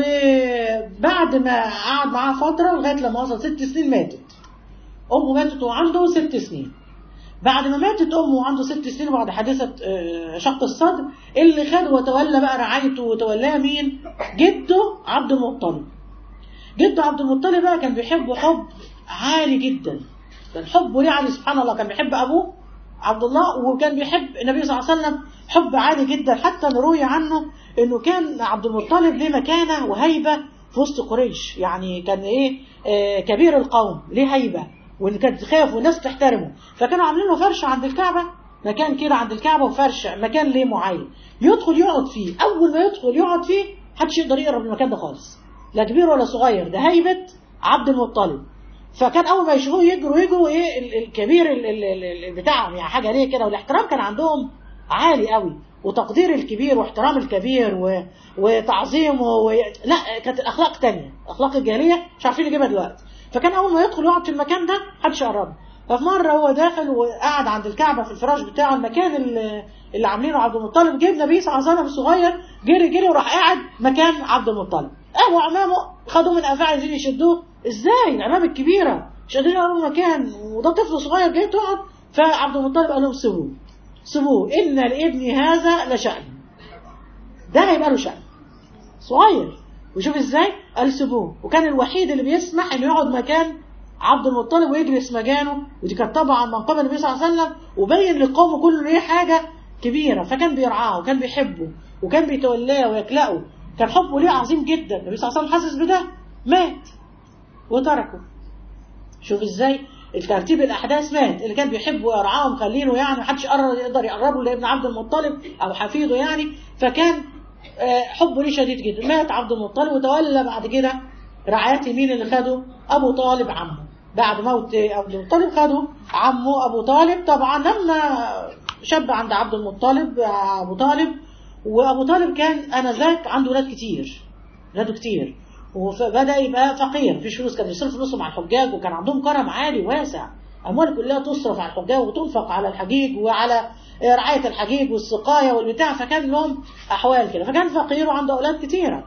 وبعد ما قعد معاها فتره لغايه لما وصل ست سنين ماتت امه ماتت وعنده ست سنين بعد ما ماتت امه وعنده ست سنين بعد حادثه شق الصدر اللي خد وتولى بقى رعايته وتولاه مين؟ جده عبد المطلب. جده عبد المطلب بقى كان بيحبه حب عالي جدا. كان حبه يعني سبحان الله كان بيحب ابوه عبد الله وكان بيحب النبي صلى الله عليه وسلم حب عالي جدا حتى نروي عنه انه كان عبد المطلب ليه مكانه وهيبه في وسط قريش يعني كان ايه آه كبير القوم ليه هيبه وان كانت تخاف والناس تحترمه فكانوا عاملين له فرش عند الكعبه مكان كده عند الكعبه وفرش مكان ليه معين يدخل يقعد فيه اول ما يدخل يقعد فيه محدش يقدر يقرب من المكان ده خالص لا كبير ولا صغير ده هيبه عبد المطلب فكان اول ما يشوفوه يجروا يجروا ايه الكبير ال ال ال بتاعهم يعني حاجه ليه كده والاحترام كان عندهم عالي قوي وتقدير الكبير واحترام الكبير و... وتعظيمه و... لا كانت الاخلاق تانية اخلاق الجاهليه مش عارفين نجيبها دلوقتي فكان اول ما يدخل يقعد في المكان ده محدش يقرب ففي مره هو داخل وقعد عند الكعبه في الفراش بتاعه المكان اللي, اللي عاملينه عبد المطلب جه النبي صلى الله عليه وسلم صغير جري جري وراح قاعد مكان عبد المطلب ابو عمامه خدوه من قفاه عايزين يشدوه ازاي الامام الكبيره مش قادرين يقربوا مكان وده طفل صغير جاي تقعد فعبد المطلب قال لهم سيبوه سيبوه ان لابني هذا لشأن ده هيبقى له شأن صغير وشوف ازاي قال سيبوه وكان الوحيد اللي بيسمح انه يقعد مكان عبد المطلب ويجلس مكانه ودي كانت طبعا منقبه النبي صلى الله عليه وسلم وبين للقوم كله ان هي حاجه كبيره فكان بيرعاه وكان بيحبه وكان بيتولاه ويكلأه كان حبه ليه عظيم جدا النبي صلى الله عليه وسلم حاسس بده مات وتركه شوف ازاي الترتيب الاحداث مات اللي كان بيحبه ويرعاه ومخلينه يعني محدش يقدر يقربه لابن عبد المطلب او حفيده يعني فكان حبه ليه شديد جدا مات عبد المطلب وتولى بعد كده رعاية مين اللي خده ابو طالب عمه بعد موت عبد المطلب خده عمه ابو طالب طبعا لما شاب عند عبد المطلب ابو طالب وابو طالب كان انذاك عنده ولاد كتير ولاده كتير وبدا يبقى فقير مفيش فلوس كان بيصرف فلوسهم على الحجاج وكان عندهم كرم عالي واسع اموال كلها تصرف على الحجاج وتنفق على الحجيج وعلى رعايه الحجيج والسقايه والبتاع فكان لهم احوال كده فكان فقير وعنده اولاد كتيره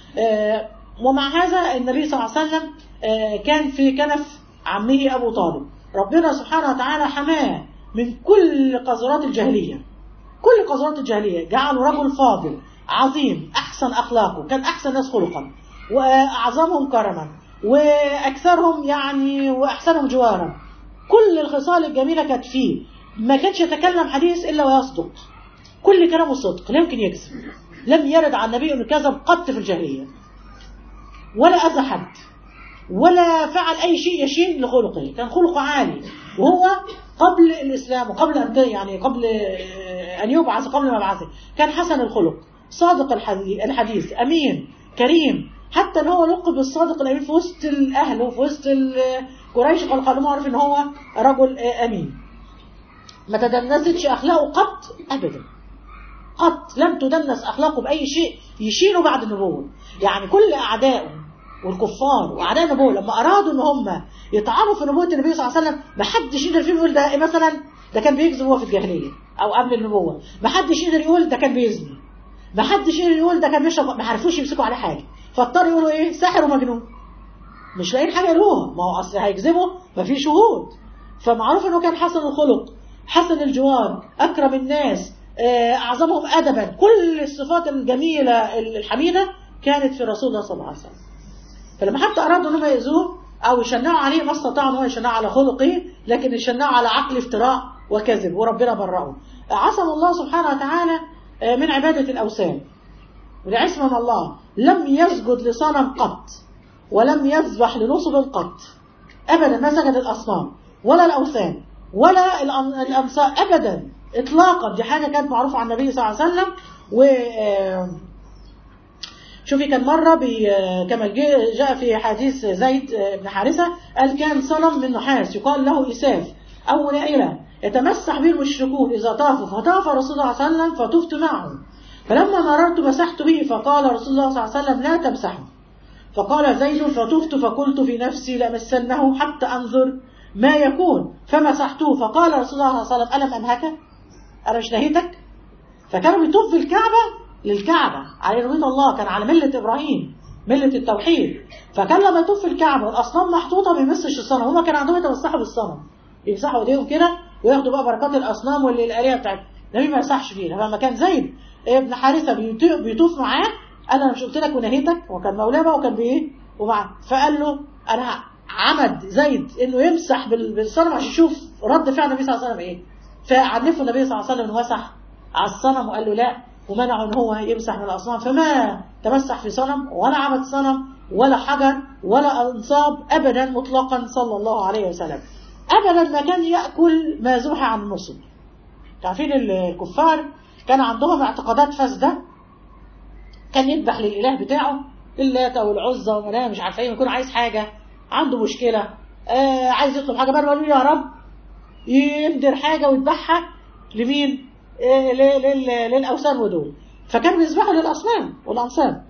ومع هذا النبي صلى الله عليه وسلم كان في كنف عمه ابو طالب ربنا سبحانه وتعالى حماه من كل قذرات الجاهليه كل قذرات الجاهليه جعله رجل فاضل عظيم احسن اخلاقه كان احسن الناس خلقا واعظمهم كرما واكثرهم يعني واحسنهم جوارا كل الخصال الجميله كانت فيه ما كانش يتكلم حديث الا ويصدق كل كلامه صدق لا يمكن يكذب لم يرد عن النبي انه كذب قط في الجاهليه ولا اذى حد ولا فعل اي شيء يشين لخلقه كان خلقه عالي وهو قبل الاسلام وقبل ان يعني قبل ان يبعث قبل ما يبعثه كان حسن الخلق صادق الحديث امين كريم حتى ان هو لقب بالصادق الامين في وسط الاهل وفي وسط قريش قال قالوا عارف ان هو رجل امين ما تدنستش اخلاقه قط ابدا قط لم تدنس اخلاقه باي شيء يشيله بعد النبوه يعني كل اعدائه والكفار واعداء النبوه لما ارادوا ان هم يطعنوا في نبوه النبي صلى الله عليه وسلم ما حدش يقدر فيهم يقول ده مثلا ده كان بيكذب هو في الجاهليه او قبل النبوه ما حدش يقدر يقول ده كان بيزني ما حدش يقدر يقول ده كان بيشرب ما عرفوش يمسكوا عليه حاجه فاضطروا يقولوا ايه ساحر ومجنون مش لاقيين حاجه يقولوها ما هو اصل هيكذبوا ما في شهود فمعروف انه كان حسن الخلق حسن الجوار اكرم الناس اعظمهم ادبا كل الصفات الجميله الحميده كانت في رسول الله صلى الله عليه وسلم فلما حتى ارادوا انهم ياذوه او يشنعوا عليه ما استطاعوا ان هو يشنعوا على خلقه لكن يشنعوا على عقل افتراء وكذب وربنا برأه عصم الله سبحانه وتعالى من عبادة الأوثان ولعصم من الله لم يسجد لصنم قط ولم يذبح لنصب قط أبدا ما سجد الأصنام ولا الأوثان ولا الأمثال أبدا إطلاقا دي حاجة كانت معروفة عن النبي صلى الله عليه وسلم و شوفي كان مرة كما جاء في حديث زيد بن حارثة قال كان صنم من نحاس يقال له إساف أو نائلة يتمسح به المشركون إذا طافوا فطاف رسول الله صلى الله عليه وسلم فطفت معه فلما مررت مسحت به فقال رسول الله صلى الله عليه وسلم لا تمسحه فقال زيد فطفت فقلت في نفسي لمسنه حتى أنظر ما يكون فمسحته فقال رسول الله صلى الله عليه وسلم ألم أنهك أنا مش نهيتك فكانوا بيطوف في الكعبة للكعبة على رضي الله كان على ملة إبراهيم ملة التوحيد فكان لما يطوف في الكعبة والأصنام محطوطة ما يمسش الصنم هما كان عندهم يتمسحوا بالصنم يمسحوا ايديهم كده وياخدوا بقى بركات الأصنام واللي الآلهة بتاعتهم النبي ما يمسحش فيها فلما كان زيد ابن حارثة بيطوف معاه قال أنا مش قلت لك ونهيتك وكان مولاه بقى وكان بإيه ومعاه فقال له أنا عمد زيد إنه يمسح بالصنم عشان يشوف رد فعل النبي صلى الله عليه وسلم إيه فعنفه النبي صلى الله عليه وسلم إنه مسح على الصنم وقال له لا ومنعه ان هو يمسح من الاصنام فما تمسح في صنم ولا عبد صنم ولا حجر ولا انصاب ابدا مطلقا صلى الله عليه وسلم ابدا ما كان ياكل ما ذبح عن النصب تعرفين الكفار كان عندهم اعتقادات فاسده كان يذبح للاله بتاعه اللات او العزى ومناه مش عارف ايه يكون عايز حاجه عنده مشكله آه عايز يطلب حاجه بره يقول يا رب يندر حاجه ويذبحها لمين للأوثان ودول فكانوا بيذبحوا للأصنام والأنصاب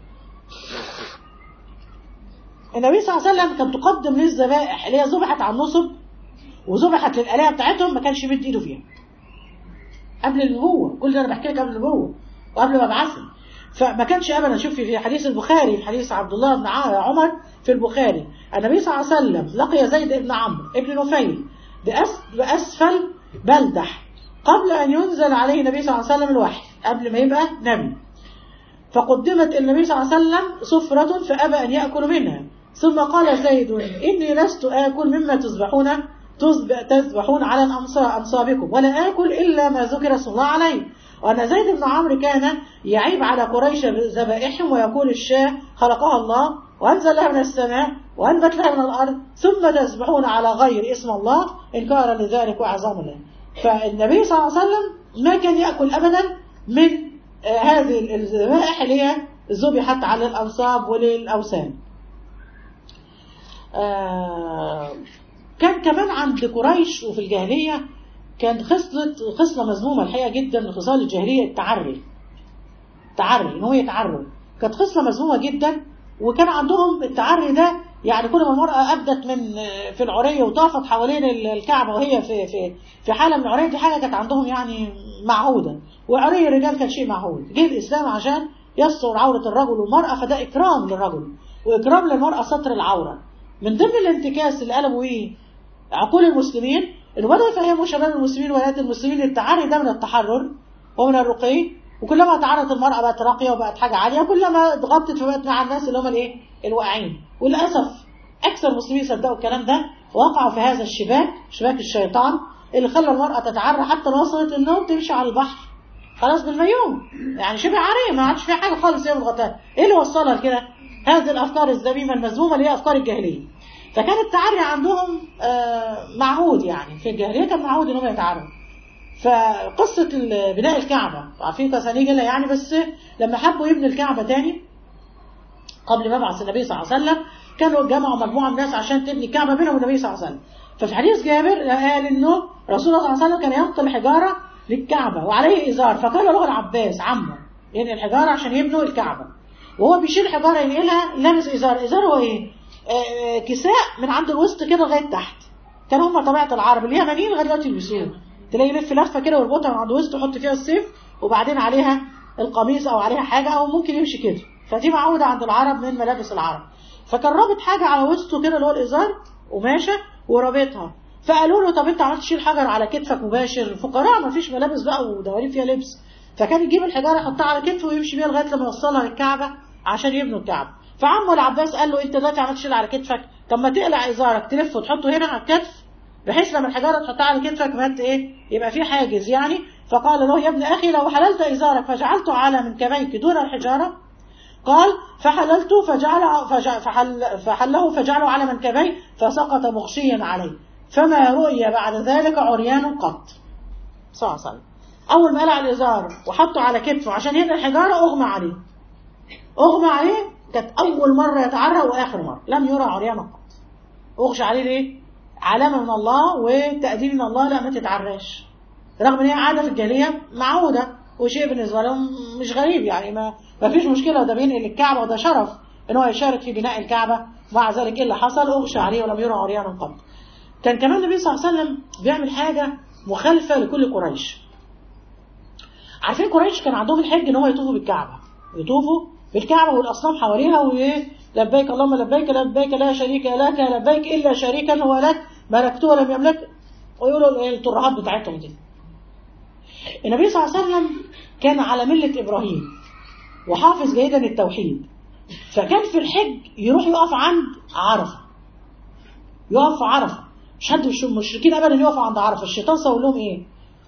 النبي صلى الله عليه وسلم كان تقدم للذبائح اللي هي ذبحت على النصب وذبحت للآلهة بتاعتهم ما كانش يمد ايده فيها قبل النبوة كل ده انا بحكي لك قبل النبوة وقبل ما ابعثهم فما كانش ابدا شوف في حديث البخاري في حديث عبد الله بن عمر في البخاري النبي صلى الله عليه وسلم لقي زيد بن عمرو ابن نفيل بأسفل بلدح قبل أن ينزل عليه النبي صلى الله عليه وسلم الوحي قبل ما يبقى نبي فقدمت النبي صلى الله عليه وسلم سفرة فأبى أن يأكل منها ثم قال زيد إني لست آكل مما تذبحون تذبحون على أنصابكم ولا آكل إلا ما ذكر اسم الله عليه وأن زيد بن عمرو كان يعيب على قريش ذبائحهم ويقول الشاة خلقها الله وأنزل لها من السماء وأنبت لها من الأرض ثم تذبحون على غير اسم الله إنكارا لذلك وأعظام له فالنبي صلى الله عليه وسلم ما كان يأكل أبدا من هذه الذبائح اللي هي ذبحت على الأنصاب وللأوثان كان كمان عند قريش وفي الجاهلية كانت خصلة خصلة مذمومة الحقيقة جدا من خصال الجاهلية التعري التعري ان هو يتعروا كانت خصلة مذمومة جدا وكان عندهم التعري ده يعني كل ما المرأة أبدت من في العرية وطافت حوالين الكعبة وهي في في في حالة من العرية دي حاجة كانت عندهم يعني معهودة وعري الرجال كان شيء معهود جه الإسلام عشان يستر عورة الرجل والمرأة فده إكرام للرجل وإكرام للمرأة ستر العورة من ضمن الانتكاس اللي قلبوا إيه عقول المسلمين إنه بدأوا يفهموا شباب المسلمين وبنات المسلمين التعري ده من التحرر ومن الرقي وكلما تعرضت المرأة بقت راقية وبقت حاجة عالية كلما ضغطت فبقت مع الناس اللي هم الايه الواقعين وللأسف أكثر المسلمين صدقوا الكلام ده وقعوا في هذا الشباك شباك الشيطان اللي خلى المرأة تتعرى حتى وصلت النوم تمشي على البحر خلاص بالميوم يعني شبه عارية ما عادش فيها حاجة خالص هي متغطاة ايه اللي وصلها لكده هذه الأفكار الذميمة المذمومة اللي هي أفكار الجاهلية فكان التعري عندهم آه معهود يعني في الجاهلية كان معهود ان هم يتعروا فقصة بناء الكعبة عارفين قصانيجلة يعني بس لما حبوا يبنوا الكعبة تاني قبل ما يبعث النبي صلى الله عليه وسلم كانوا جمعوا مجموعة من الناس عشان تبني الكعبة بينهم والنبي صلى الله عليه وسلم ففي حديث جابر قال انه رسول الله صلى الله عليه وسلم كان ينقل حجارة للكعبة وعليه إزار فقال له العباس عمه ينقل يعني الحجارة عشان يبنوا الكعبة وهو بيشيل حجارة ينقلها لابس إزار إزار هو إيه؟ آه كساء من عند الوسط كده لغاية تحت كان هم طبيعة العرب اليمنيين لغاية دلوقتي يلبسوه تلاقي يلف لفه كده ويربطها من عند وسط يحط فيها السيف وبعدين عليها القميص او عليها حاجه او ممكن يمشي كده فدي معوده عند العرب من ملابس العرب فكان رابط حاجه على وسطه كده اللي هو الازار قماشه ورابطها فقالوا له طب انت عملت تشيل حجر على كتفك مباشر فقراء ما فيش ملابس بقى ودواليب فيها لبس فكان يجيب الحجاره يحطها على كتفه ويمشي بيها لغايه لما يوصلها للكعبه عشان يبنوا الكعبه فعمه العباس قال له انت دلوقتي عملت تشيل على كتفك طب ما تقلع ازارك تلفه وتحطه هنا على الكتف بحيث لما الحجارة تحطها على كتفك ما ايه يبقى في حاجز يعني فقال له يا ابن أخي لو حللت إزارك فجعلته على منكبيك دون الحجارة قال فحللته فجعل فحل فحله فجعله على منكبيه فسقط مغشيا عليه فما رؤي بعد ذلك عريان قط صلى الله عليه وسلم أول ما قلع الإزار وحطه على كتفه عشان ينقل الحجارة أغمى عليه أغمى عليه كانت أول مرة يتعرى وآخر مرة لم يرى عريان قط أغشى عليه ليه؟ علامة من الله وتأديب من الله لا ما تتعراش رغم ان هي عادة في الجاهلية معودة وشيء بالنسبة لهم مش غريب يعني ما, ما فيش مشكلة وده بينقل الكعبة وده شرف ان هو يشارك في بناء الكعبة مع ذلك ايه اللي حصل اغشى عليه ولم يرى عريانا قط كان كمان النبي صلى الله عليه وسلم بيعمل حاجة مخالفة لكل قريش عارفين قريش كان عندهم الحج ان هو يطوفوا بالكعبة يطوفوا بالكعبة والاصنام حواليها وايه لبيك اللهم لبيك لبيك لا شريك لك لبيك الا شريكا هو لك ملكته ولم يملك ويقولوا الترهات بتاعتهم دي النبي صلى الله عليه وسلم كان على ملة إبراهيم وحافظ جيدا التوحيد فكان في الحج يروح يقف عند عرفة يقف في عرفة مش حد مش المشركين أبدا يقفوا عند عرفة الشيطان سوى لهم إيه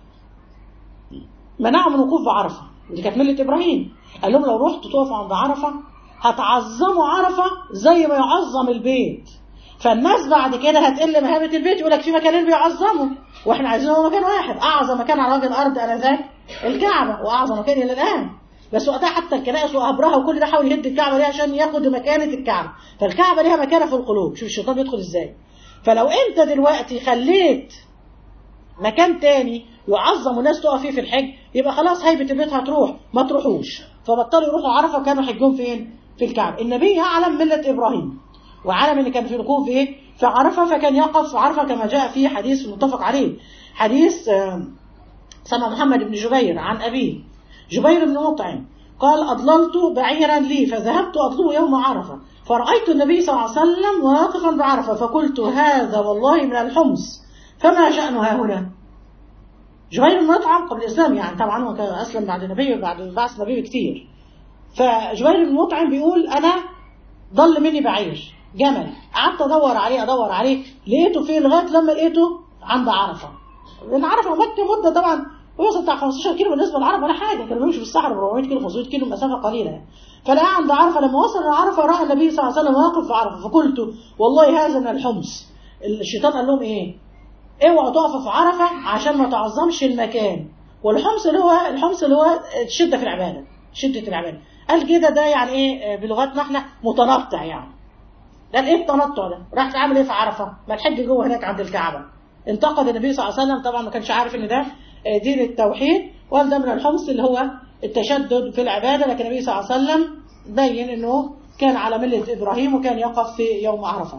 منعهم من الوقوف بعرفة دي كانت ملة إبراهيم قال لهم لو رحتوا تقفوا عند عرفة هتعظموا عرفة زي ما يعظم البيت فالناس بعد كده هتقل مهابة البيت يقول لك في مكانين بيعظموا واحنا عايزين هو مكان واحد اعظم مكان على وجه الارض انذاك الكعبة واعظم مكان الى الان بس وقتها حتى الكنائس وابرها وكل ده حاول يهد الكعبة دي عشان ياخد مكانة الكعبة فالكعبة ليها مكانة في القلوب شوف الشيطان بيدخل ازاي فلو انت دلوقتي خليت مكان تاني يعظم وناس تقف فيه في الحج يبقى خلاص هيبة البيت هتروح ما تروحوش فبطلوا يروحوا عرفة كانوا حجهم فين في الكعبة النبي يعلم ملة إبراهيم وعلم اللي كان في ركوب في ايه في عرفة فكان يقف في عرفة كما جاء في حديث متفق عليه حديث سمع محمد بن جبير عن أبيه جبير بن مطعم قال أضللت بعيرا لي فذهبت أطلبه يوم عرفة فرأيت النبي صلى الله عليه وسلم واقفا بعرفة فقلت هذا والله من الحمص فما شأنها هنا جبير بن مطعم قبل الإسلام يعني طبعا هو كان أسلم بعد النبي بعد بعث النبي بكتير فجبير بن مطعم بيقول أنا ضل مني بعير جمل قعدت أدور عليه أدور عليه لقيته فين لغاية لما لقيته عند عرفة لأن عرفة مكة مدة طبعا وصل بتاع 15 كيلو بالنسبة للعرب ولا حاجة كانوا بيمشوا في الصحراء ب 400 كيلو 500 كيلو مسافة قليلة فلقى عند عرفة لما وصل لعرفة رأى النبي صلى الله عليه وسلم واقف في عرفة فقلت والله هذا من الحمص الشيطان قال لهم ايه اوعوا تقفوا في عرفة عشان ما تعظمش المكان والحمص اللي هو الحمص اللي هو الشدة في العبادة شدة العبادة قال كده ده يعني ايه بلغتنا احنا متنطع يعني قال ايه التنطع ده راح تعمل ايه في عرفة ما الحج جوه هناك عند الكعبة انتقد النبي صلى الله عليه وسلم طبعا ما كانش عارف ان ده دين التوحيد وقال ده من الحمص اللي هو التشدد في العبادة لكن النبي صلى الله عليه وسلم بين انه كان على ملة ابراهيم وكان يقف في يوم عرفة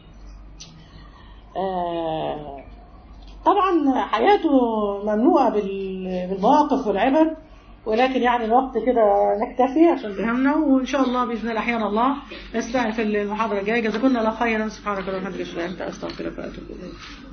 آه طبعا حياته ممنوعة بالمواقف والعبر ولكن يعني الوقت كده نكتفي عشان فهمنا وان شاء الله باذن الله احيانا الله نستعين في المحاضره الجايه جزاكم الله خيرا سبحانك اللهم وبحمدك اشهد ان لا اله الا انت استغفرك واتوب اليك